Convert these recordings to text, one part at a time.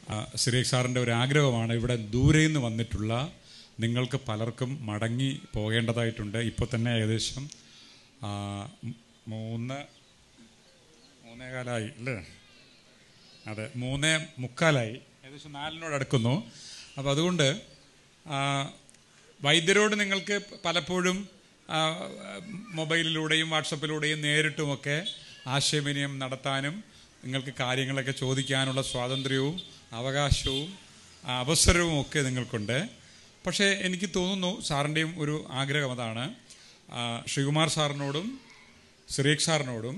ആ, സിറീഖ് സാറിൻ്റെ ഒരു ആഗ്രഹമാണ് ഇവിടെ ദൂരെ നിന്ന് വന്നിട്ടുള്ള നിങ്ങൾക്ക് പലർക്കും മടങ്ങി പോകേണ്ടതായിട്ടുണ്ട് ഇപ്പോൾ തന്നെ ഏകദേശം ആ, മ്- മൂന്ന് മൂന്നേകാലായി അല്ലേ അതെ മൂന്നേ മുക്കാലായി ഏകദേശം നാലിനോട് അടുക്കുന്നു അപ്പോൾ അതുകൊണ്ട് ആ, വൈദ്യരോട് നിങ്ങൾക്ക് പലപ്പോഴും ആ, മൊബൈലിലൂടെയും വാട്സപ്പിലൂടെയും നേരിട്ടുമൊക്കെ ആശയവിനിമയം നടത്താനും നിങ്ങൾക്ക് കാര്യങ്ങളൊക്കെ ചോദിക്കാനുള്ള സ്വാതന്ത്ര്യവും അവകാശവും ആ, അവസരവും ഒക്കെ നിങ്ങൾക്കുണ്ട് പക്ഷേ എനിക്ക് തോന്നുന്നു സാറിൻ്റെയും ഒരു ആഗ്രഹം അതാണ് ആ, ശ്രീകുമാർ സാറിനോടും സിറീഖ് സാറിനോടും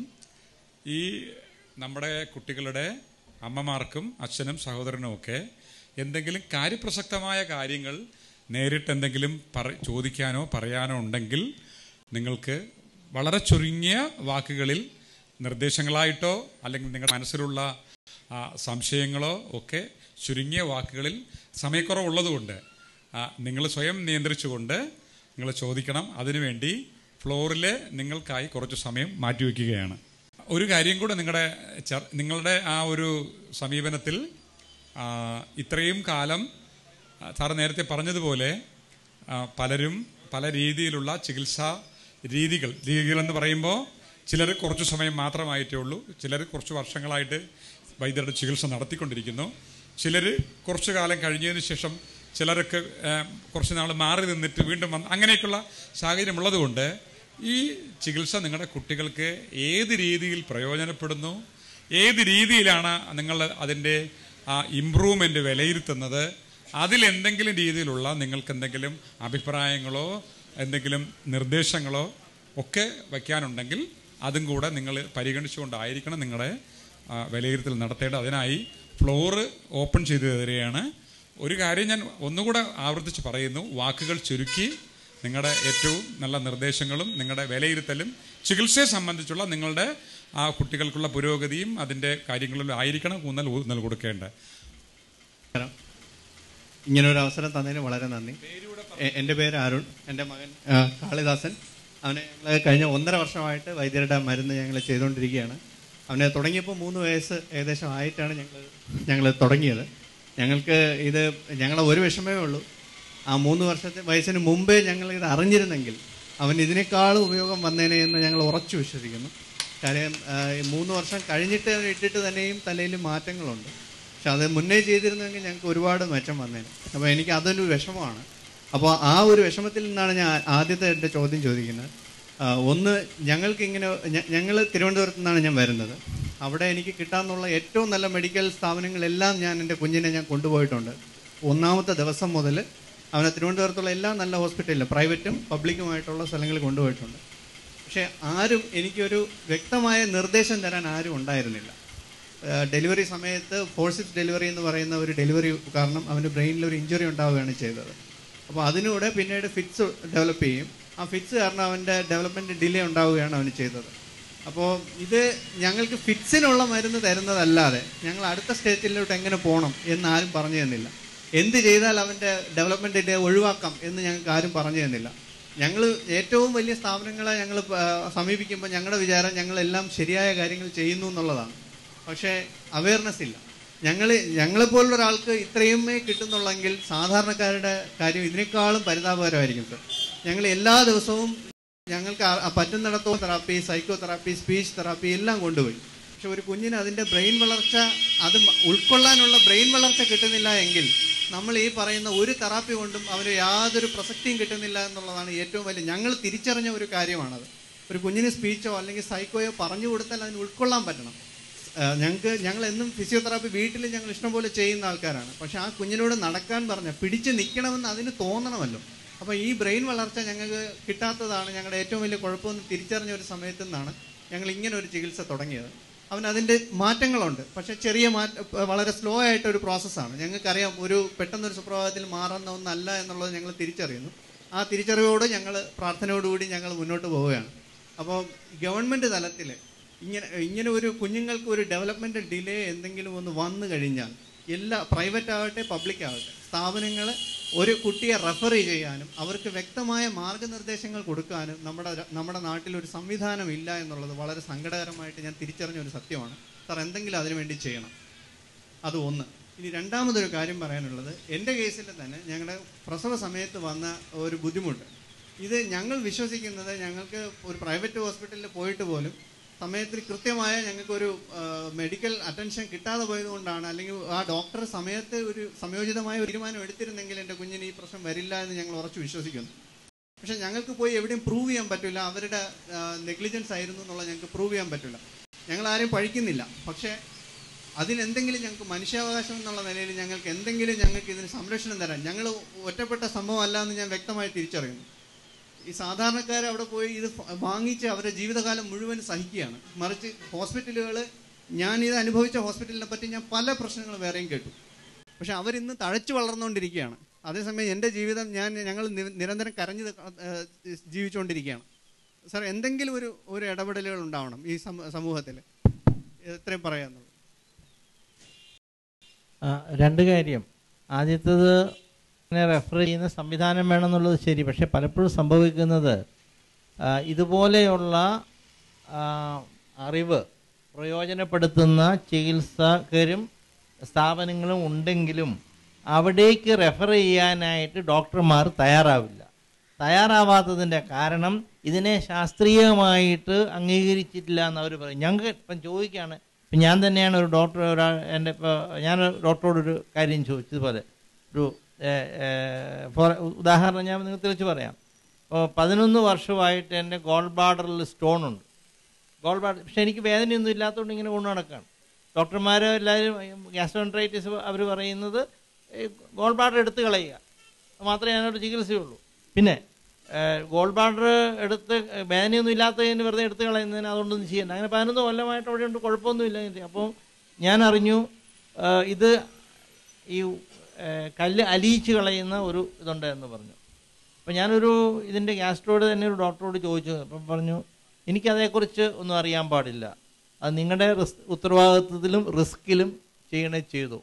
ഈ നമ്മുടെ കുട്ടികളുടെ അമ്മമാർക്കും അച്ഛനും സഹോദരനും ഒക്കെ എന്തെങ്കിലും കാര്യപ്രസക്തമായ കാര്യങ്ങൾ നേരിട്ട് എന്തെങ്കിലും പറ ചോദിക്കാനോ പറയാനോ ഉണ്ടെങ്കിൽ നിങ്ങൾക്ക് വളരെ ചുരുങ്ങിയ വാക്കുകളിൽ നിർദ്ദേശങ്ങളായിട്ടോ അല്ലെങ്കിൽ നിങ്ങളുടെ മനസ്സിലുള്ള ആ, സംശയങ്ങളോ ഒക്കെ ചുരുങ്ങിയ വാക്കുകളിൽ സമയക്കുറവുള്ളതുകൊണ്ട് നിങ്ങൾ സ്വയം നിയന്ത്രിച്ചുകൊണ്ട് നിങ്ങൾ ചോദിക്കണം അതിനുവേണ്ടി ഫ്ലോറിൽ നിങ്ങൾക്കായി കുറച്ച് സമയം മാറ്റിവെക്കുകയാണ് ഒരു കാര്യം കൂടെ നിങ്ങളുടെ ചർ- നിങ്ങളുടെ ആ ഒരു സമീപനത്തിൽ ആ, ഇത്രയും കാലം ആ, സാറ് നേരത്തെ പറഞ്ഞതുപോലെ ആ, പലരും പല രീതിയിലുള്ള ചികിത്സാ രീതികൾ രീതികളെന്ന് പറയുമ്പോൾ ചിലർ കുറച്ച് സമയം മാത്രമായിട്ടേ ഉള്ളൂ ചിലർ കുറച്ച് വർഷങ്ങളായിട്ട് വൈദ്യരുടെ ചികിത്സ നടത്തിക്കൊണ്ടിരിക്കുന്നു ചിലർ കുറച്ചു കാലം കഴിഞ്ഞതിന് ശേഷം ചിലരൊക്കെ ആ, കുറച്ച് നാൾ മാറി നിന്നിട്ട് വീണ്ടും വന്ന് അങ്ങനെയൊക്കെയുള്ള സാഹചര്യം ഉള്ളതുകൊണ്ട് ഈ ചികിത്സ നിങ്ങളുടെ കുട്ടികൾക്ക് ഏത് രീതിയിൽ പ്രയോജനപ്പെടുന്നു ഏത് രീതിയിലാണ് നിങ്ങൾ അതിൻ്റെ ആ ഇമ്പ്രൂവ്മെൻ്റ് വിലയിരുത്തുന്നത് അതിലെന്തെങ്കിലും രീതിയിലുള്ള നിങ്ങൾക്ക് എന്തെങ്കിലും അഭിപ്രായങ്ങളോ എന്തെങ്കിലും നിർദ്ദേശങ്ങളോ ഒക്കെ വയ്ക്കാനുണ്ടെങ്കിൽ അതും കൂടെ നിങ്ങൾ പരിഗണിച്ചുകൊണ്ടായിരിക്കണം നിങ്ങളുടെ ആ, വിലയിരുത്തൽ നടത്തേണ്ടത് അതിനായി ഫ്ലോറ് ഓപ്പൺ ചെയ്തു തരികയാണ് ഒരു കാര്യം ഞാൻ ഒന്നുകൂടെ ആവർത്തിച്ച് പറയുന്നു വാക്കുകൾ ചുരുക്കി നിങ്ങളുടെ ഏറ്റവും നല്ല നിർദ്ദേശങ്ങളും നിങ്ങളുടെ വിലയിരുത്തലും ചികിത്സയെ സംബന്ധിച്ചുള്ള നിങ്ങളുടെ ആ കുട്ടികൾക്കുള്ള പുരോഗതിയും അതിൻ്റെ കാര്യങ്ങളിലും ആയിരിക്കണം ഊന്നൽ ഊന്നൽ കൊടുക്കേണ്ടത് നമസ്കാരം ഇങ്ങനെ ഒരു അവസരം തന്നതിന് വളരെ നന്ദി എ- എൻ്റെ പേര് അരുൺ എൻ്റെ മകൻ ആ, കാളിദാസൻ അവനെ ഞങ്ങൾ കഴിഞ്ഞ ഒന്നര വർഷമായിട്ട് വൈദ്യരുടെ മരുന്ന് ഞങ്ങൾ ചെയ്തുകൊണ്ടിരിക്കുകയാണ് അവനെ തുടങ്ങിയപ്പോൾ മൂന്ന് വയസ്സ് ഏകദേശം ആയിട്ടാണ് ഞങ്ങൾ ഞങ്ങൾ തുടങ്ങിയത് ഞങ്ങൾക്ക് ഇത് ഞങ്ങളെ ഒരു വിഷമേ ഉള്ളൂ ആ മൂന്ന് വർഷത്തെ വയസ്സിന് മുമ്പേ ഞങ്ങൾ ഇത് അറിഞ്ഞിരുന്നെങ്കിൽ അവൻ ഇതിനേക്കാളും ഉപയോഗം വന്നേനെ എന്ന് ഞങ്ങൾ ഉറച്ചു വിശ്വസിക്കുന്നു കാര്യം ആ, ഈ മൂന്ന് വർഷം കഴിഞ്ഞിട്ട് അവൻ ഇട്ടിട്ട് തന്നെയും തലയിൽ മാറ്റങ്ങളുണ്ട് പക്ഷെ അത് മുന്നേ ചെയ്തിരുന്നെങ്കിൽ ഞങ്ങൾക്ക് ഒരുപാട് മെച്ചം വന്നേനെ അപ്പോൾ എനിക്ക് അതൊരു വിഷമമാണ് അപ്പോൾ ആ ഒരു വിഷമത്തിൽ നിന്നാണ് ഞാൻ ആദ്യത്തെ എൻ്റെ ചോദ്യം ചോദിക്കുന്നത് ആ, ഒന്ന് ഞങ്ങൾക്ക് ഇങ്ങനെ ഞങ്ങൾ തിരുവനന്തപുരത്ത് നിന്നാണ് ഞാൻ വരുന്നത് അവിടെ എനിക്ക് കിട്ടാമെന്നുള്ള ഏറ്റവും നല്ല മെഡിക്കൽ സ്ഥാപനങ്ങളെല്ലാം ഞാൻ എൻ്റെ കുഞ്ഞിനെ ഞാൻ കൊണ്ടുപോയിട്ടുണ്ട് ഒന്നാമത്തെ ദിവസം മുതൽ അവനെ തിരുവനന്തപുരത്തുള്ള എല്ലാ നല്ല ഹോസ്പിറ്റലിലും പ്രൈവറ്റും പബ്ലിക്കുമായിട്ടുള്ള സ്ഥലങ്ങളിൽ കൊണ്ടുപോയിട്ടുണ്ട് പക്ഷേ ആരും എനിക്കൊരു വ്യക്തമായ നിർദ്ദേശം തരാൻ ആരും ഉണ്ടായിരുന്നില്ല ഏഹ് ഡെലിവറി സമയത്ത് ഫോഴ്സിപ്സ് ഡെലിവറി എന്ന് പറയുന്ന ഒരു ഡെലിവറി കാരണം അവന് ബ്രെയിനിൽ ഒരു ഇഞ്ചുറി ഉണ്ടാവുകയാണ് ചെയ്തത് അപ്പോൾ അതിലൂടെ പിന്നീട് ഫിറ്റ്സ് ഡെവലപ്പ് ചെയ്യും ആ ഫിറ്റ്സ് കാരണം അവൻ്റെ ഡെവലപ്മെൻറ്റ് ഡിലേ ഉണ്ടാവുകയാണ് അവന് ചെയ്തത് അപ്പോൾ ഇത് ഞങ്ങൾക്ക് ഫിറ്റ്സിനുള്ള മരുന്ന് തരുന്നതല്ലാതെ ഞങ്ങൾ അടുത്ത സ്റ്റേജിലോട്ട് എങ്ങനെ പോകണം എന്ന് ആരും പറഞ്ഞു തന്നില്ല എന്ത് ചെയ്താൽ അവൻ്റെ ഡെവലപ്മെൻറ്റ് ഡിലേ ഒഴിവാക്കാം എന്ന് ഞങ്ങൾക്ക് ആരും പറഞ്ഞു തന്നില്ല ഞങ്ങൾ ഏറ്റവും വലിയ സ്ഥാപനങ്ങളെ ഞങ്ങൾ സമീപിക്കുമ്പോൾ ഞങ്ങളുടെ വിചാരം ഞങ്ങളെല്ലാം ശരിയായ കാര്യങ്ങൾ ചെയ്യുന്നു എന്നുള്ളതാണ് പക്ഷേ അവയർനെസ് ഇല്ല ഞങ്ങൾ ഞങ്ങളെപ്പോലുള്ള ഒരാൾക്ക് ഇത്രയുമേ കിട്ടുന്നുള്ളെങ്കിൽ സാധാരണക്കാരുടെ കാര്യം ഇതിനേക്കാളും പരിതാപകരമായിരിക്കും സർ ഞങ്ങൾ എല്ലാ ദിവസവും ഞങ്ങൾക്ക് ആ- ആ പറ്റുന്നിടത്തോളം therapy psychotherapy speech therapy എല്ലാം കൊണ്ടുപോയി പക്ഷെ ഒരു കുഞ്ഞിന് അതിൻ്റെ ബ്രെയിൻ വളർച്ച അത് മ- ഉൾക്കൊള്ളാനുള്ള ബ്രെയിൻ വളർച്ച കിട്ടുന്നില്ല എങ്കിൽ നമ്മൾ ഈ പറയുന്ന ഒരു തെറാപ്പി കൊണ്ടും അവന് യാതൊരു പ്രസക്തിയും കിട്ടുന്നില്ല എന്നുള്ളതാണ് ഏറ്റവും വലിയ ഞങ്ങൾ തിരിച്ചറിഞ്ഞ ഒരു കാര്യമാണത് ഒരു കുഞ്ഞിന് സ്പീച്ചോ അല്ലെങ്കിൽ സൈക്കോയോ പറഞ്ഞു കൊടുത്താൽ അതിന് ഉൾക്കൊള്ളാൻ പറ്റണം ഞങ്ങൾക്ക് ഞങ്ങൾ എന്നും ഫിസിയോതെറാപ്പി വീട്ടിൽ ഞങ്ങൾ ഇഷ്ടംപോലെ ചെയ്യുന്ന ആൾക്കാരാണ് പക്ഷെ ആ കുഞ്ഞിനോട് നടക്കാൻ പറഞ്ഞ പിടിച്ച് നിൽക്കണമെന്ന് അതിന് തോന്നണമല്ലോ അപ്പോൾ ഈ ബ്രെയിൻ വളർച്ച ഞങ്ങൾക്ക് കിട്ടാത്തതാണ് ഞങ്ങളുടെ ഏറ്റവും വലിയ കുഴപ്പമെന്ന് തിരിച്ചറിഞ്ഞ ഒരു സമയത്തു നിന്നാണ് ഞങ്ങൾ ഇങ്ങനെ ഒരു ചികിത്സ തുടങ്ങിയത് അവന് അതിൻ്റെ മാറ്റങ്ങളുണ്ട് പക്ഷെ ചെറിയ മാറ്റ വളരെ സ്ലോ ആയിട്ട് ഒരു പ്രോസസ്സാണ് ഞങ്ങൾക്കറിയാം ഒരു പെട്ടെന്നൊരു സുപ്രഭാതത്തിൽ മാറുന്ന ഒന്നല്ല എന്നുള്ളത് ഞങ്ങൾ തിരിച്ചറിയുന്നു ആ തിരിച്ചറിവോട് ഞങ്ങൾ പ്രാർത്ഥനയോടുകൂടി ഞങ്ങൾ മുന്നോട്ട് പോവുകയാണ് അപ്പോൾ ഗവൺമെൻറ് തലത്തിൽ ഇങ്ങനെ ഇങ്ങനെ ഒരു കുഞ്ഞുങ്ങൾക്ക് ഒരു ഡെവലപ്മെൻറ്റ് ഡിലേ എന്തെങ്കിലും ഒന്ന് വന്നു കഴിഞ്ഞാൽ എല്ലാ പ്രൈവറ്റ് ആവട്ടെ പബ്ലിക് ആവട്ടെ സ്ഥാപനങ്ങൾ ഒരു കുട്ടിയെ റെഫർ ചെയ്യാനും അവർക്ക് വ്യക്തമായ മാർഗനിർദ്ദേശങ്ങൾ കൊടുക്കാനും നമ്മുടെ നമ്മുടെ നാട്ടിൽ ഒരു സംവിധാനം ഇല്ല എന്നുള്ളത് വളരെ സങ്കടകരമായിട്ട് ഞാൻ തിരിച്ചറിഞ്ഞ ഒരു സത്യമാണ് സാർ എന്തെങ്കിലും അതിനു വേണ്ടി ചെയ്യണം അത് ഒന്ന് ഇനി രണ്ടാമതൊരു കാര്യം പറയാനുള്ളത് എൻ്റെ കേസിൽ തന്നെ ഞങ്ങളുടെ പ്രസവ സമയത്ത് വന്ന ഒരു ബുദ്ധിമുട്ട് ഇത് ഞങ്ങൾ വിശ്വസിക്കുന്നത് ഞങ്ങൾക്ക് ഒരു പ്രൈവറ്റ് ഹോസ്പിറ്റലിൽ പോയിട്ട് പോലും സമയത്തിൽ കൃത്യമായ ഞങ്ങൾക്കൊരു മെഡിക്കൽ അറ്റൻഷൻ കിട്ടാതെ പോയതുകൊണ്ടാണ് അല്ലെങ്കിൽ ആ ഡോക്ടർ സമയത്ത് ഒരു സംയോജിതമായ ഒരു തീരുമാനം എടുത്തിരുന്നെങ്കിൽ എൻ്റെ കുഞ്ഞിന് ഈ പ്രശ്നം വരില്ല എന്ന് ഞങ്ങൾ ഉറച്ചു വിശ്വസിക്കുന്നു പക്ഷെ ഞങ്ങൾക്ക് പോയി എവിടെയും പ്രൂവ് ചെയ്യാൻ പറ്റില്ല അവരുടെ നെഗ്ലിജൻസ് ആയിരുന്നു എന്നുള്ളത് ഞങ്ങൾക്ക് പ്രൂവ് ചെയ്യാൻ പറ്റില്ല ഞങ്ങൾ ആരെയും പഴിക്കുന്നില്ല പക്ഷേ അതിനെന്തെങ്കിലും ഞങ്ങൾക്ക് മനുഷ്യാവകാശം എന്നുള്ള നിലയിൽ ഞങ്ങൾക്ക് എന്തെങ്കിലും ഞങ്ങൾക്ക് ഇതിന് സംരക്ഷണം തരാൻ ഞങ്ങൾ ഒറ്റപ്പെട്ട സംഭവം അല്ല എന്ന് ഞാൻ വ്യക്തമായി തിരിച്ചറിയുന്നു ഈ സാധാരണക്കാർ അവിടെ പോയി ഇത് ഫ- വാങ്ങിച്ച് അവരുടെ ജീവിതകാലം മുഴുവൻ സഹിക്കുകയാണ് മറിച്ച് ഹോസ്പിറ്റലുകൾ ഞാൻ ഇത് അനുഭവിച്ച ഹോസ്പിറ്റലിനെ പറ്റി ഞാൻ പല പ്രശ്നങ്ങളും വേറെയും കേട്ടു പക്ഷെ അവരിന്ന് തഴച്ചു വളർന്നുകൊണ്ടിരിക്കുകയാണ് അതേസമയം എൻ്റെ ജീവിതം ഞാൻ ഞങ്ങൾ നി- നിരന്തരം കരഞ്ഞ് ഏഹ്, ജീവിച്ചുകൊണ്ടിരിക്കുകയാണ് സാർ എന്തെങ്കിലും ഒരു ഒരു ഇടപെടലുകൾ ഉണ്ടാവണം ഈ സമ- സമൂഹത്തിൽ എത്രയും പറയാന്നുള്ളത് ആ, രണ്ട് കാര്യം ആദ്യത്തത് ഇങ്ങനെ റെഫർ ചെയ്യുന്ന സംവിധാനം വേണമെന്നുള്ളത് ശരി പക്ഷെ പലപ്പോഴും സംഭവിക്കുന്നത് ആ, ഇതുപോലെയുള്ള ആ, അറിവ് പ്രയോജനപ്പെടുത്തുന്ന ചികിത്സകരും സ്ഥാപനങ്ങളും ഉണ്ടെങ്കിലും അവിടേക്ക് റെഫർ ചെയ്യാനായിട്ട് ഡോക്ടർമാർ തയ്യാറാവില്ല തയ്യാറാവാത്തതിൻ്റെ കാരണം ഇതിനെ ശാസ്ത്രീയമായിട്ട് അംഗീകരിച്ചിട്ടില്ല എന്ന് അവർ പറയും ഞങ്ങൾക്ക് ഇപ്പം ചോദിക്കുകയാണ് ഇപ്പം ഞാൻ തന്നെയാണ് ഒരു ഡോക്ടർ ഒരാൾ എൻ്റെ ഇപ്പോൾ ഞാൻ ഡോക്ടറോടൊരു കാര്യം ചോദിച്ചതുപോലെ ഒരു ഏഹ്, ഏഹ്, ഫോർ ഉദാഹരണം ഞാൻ നിങ്ങൾക്ക് തിരിച്ച് പറയാം ഇപ്പോൾ പതിനൊന്ന് വർഷമായിട്ട് എൻ്റെ ഗോൾ ബാർഡറിൽ സ്റ്റോൺ ഉണ്ട് ഗോൾ ബാർഡർ പക്ഷെ എനിക്ക് വേദനയൊന്നും ഇല്ലാത്തതുകൊണ്ട് ഇങ്ങനെ കൊണ്ടു നടക്കുകയാണ് ഡോക്ടർമാർ എല്ലാവരും ഗ്യാസ്ട്രോൺട്രൈറ്റിസ് അവർ പറയുന്നത് ഗോൾ ബാർഡർ എടുത്ത് കളയുക അത് മാത്രമേ അതിനോട് ചികിത്സയുള്ളൂ പിന്നെ ഗോൾ ബാർഡർ എടുത്ത് വേദനയൊന്നും ഇല്ലാത്തതിന് വെറുതെ എടുത്ത് കളയുന്നതിന് അതുകൊണ്ടൊന്നും ചെയ്യണ്ട അങ്ങനെ പതിനൊന്ന് കൊല്ലമായിട്ട് അവിടെ ഉണ്ട് കുഴപ്പമൊന്നുമില്ല അപ്പോൾ ഞാൻ അറിഞ്ഞു ആ, ഇത് ഈ ആ, കല്ല് അലിയിച്ച് കളയുന്ന ഒരു ഇതുണ്ട് എന്ന് പറഞ്ഞു അപ്പോൾ ഞാനൊരു ഇതിൻ്റെ ഗ്യാസ്ട്രോട് തന്നെ ഒരു ഡോക്ടറോട് ചോദിച്ചു അപ്പം പറഞ്ഞു എനിക്കതേക്കുറിച്ച് ഒന്നും അറിയാൻ പാടില്ല അത് നിങ്ങളുടെ റിസ് ഉത്തരവാദിത്വത്തിലും റിസ്കിലും ചെയ്യണേ ചെയ്തു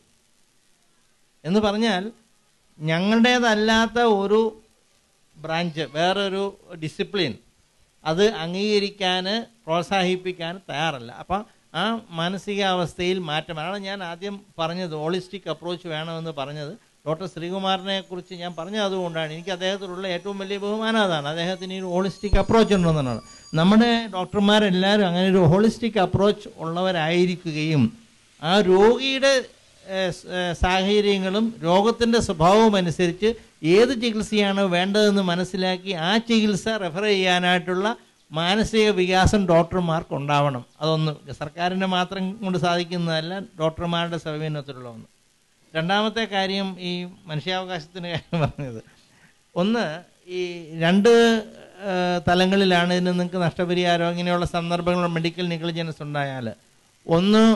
എന്ന് പറഞ്ഞാൽ ഞങ്ങളുടേതല്ലാത്ത ഒരു ബ്രാഞ്ച് വേറൊരു ഡിസിപ്ലിൻ അത് അംഗീകരിക്കാൻ പ്രോത്സാഹിപ്പിക്കാൻ തയ്യാറല്ല അപ്പം ആ മാനസികാവസ്ഥയിൽ മാറ്റം അതാണ് ഞാൻ ആദ്യം പറഞ്ഞത് ഹോളിസ്റ്റിക് അപ്രോച്ച് വേണമെന്ന് പറഞ്ഞത് ഡോക്ടർ ശ്രീകുമാറിനെ കുറിച്ച് ഞാൻ പറഞ്ഞത് അതുകൊണ്ടാണ് എനിക്ക് അദ്ദേഹത്തിലുള്ള ഏറ്റവും വലിയ ബഹുമാനം അതാണ് അദ്ദേഹത്തിന് ഒരു ഹോളിസ്റ്റിക് അപ്രോച്ച് ഉണ്ടെന്നാണ് നമ്മുടെ ഡോക്ടർമാരെല്ലാവരും അങ്ങനെ ഒരു ഹോളിസ്റ്റിക് അപ്രോച്ച് ഉള്ളവരായിരിക്കുകയും ആ രോഗിയുടെ ഏഹ്, സ്- ഏഹ്, സാഹചര്യങ്ങളും രോഗത്തിൻ്റെ സ്വഭാവവും അനുസരിച്ച് ഏത് ചികിത്സയാണ് വേണ്ടതെന്ന് മനസ്സിലാക്കി ആ ചികിത്സ റെഫർ ചെയ്യാനായിട്ടുള്ള മാനസിക വികാസം ഡോക്ടർമാർക്ക് ഉണ്ടാവണം അതൊന്ന് സർക്കാരിൻ്റെ മാത്രം കൊണ്ട് സാധിക്കുന്നതല്ല ഡോക്ടർമാരുടെ സൗകര്യത്തിലുള്ള ഒന്ന് രണ്ടാമത്തെ കാര്യം ഈ മനുഷ്യാവകാശത്തിൻ്റെ കാര്യം പറഞ്ഞത് ഒന്ന് ഈ രണ്ട് ഏഹ്, തലങ്ങളിലാണ് ഇതിന് നിങ്ങൾക്ക് നഷ്ടപരിഹാരം ഇങ്ങനെയുള്ള സന്ദർഭങ്ങൾ മെഡിക്കൽ നെഗ്ലിജൻസ് ഉണ്ടായാൽ ഒന്ന്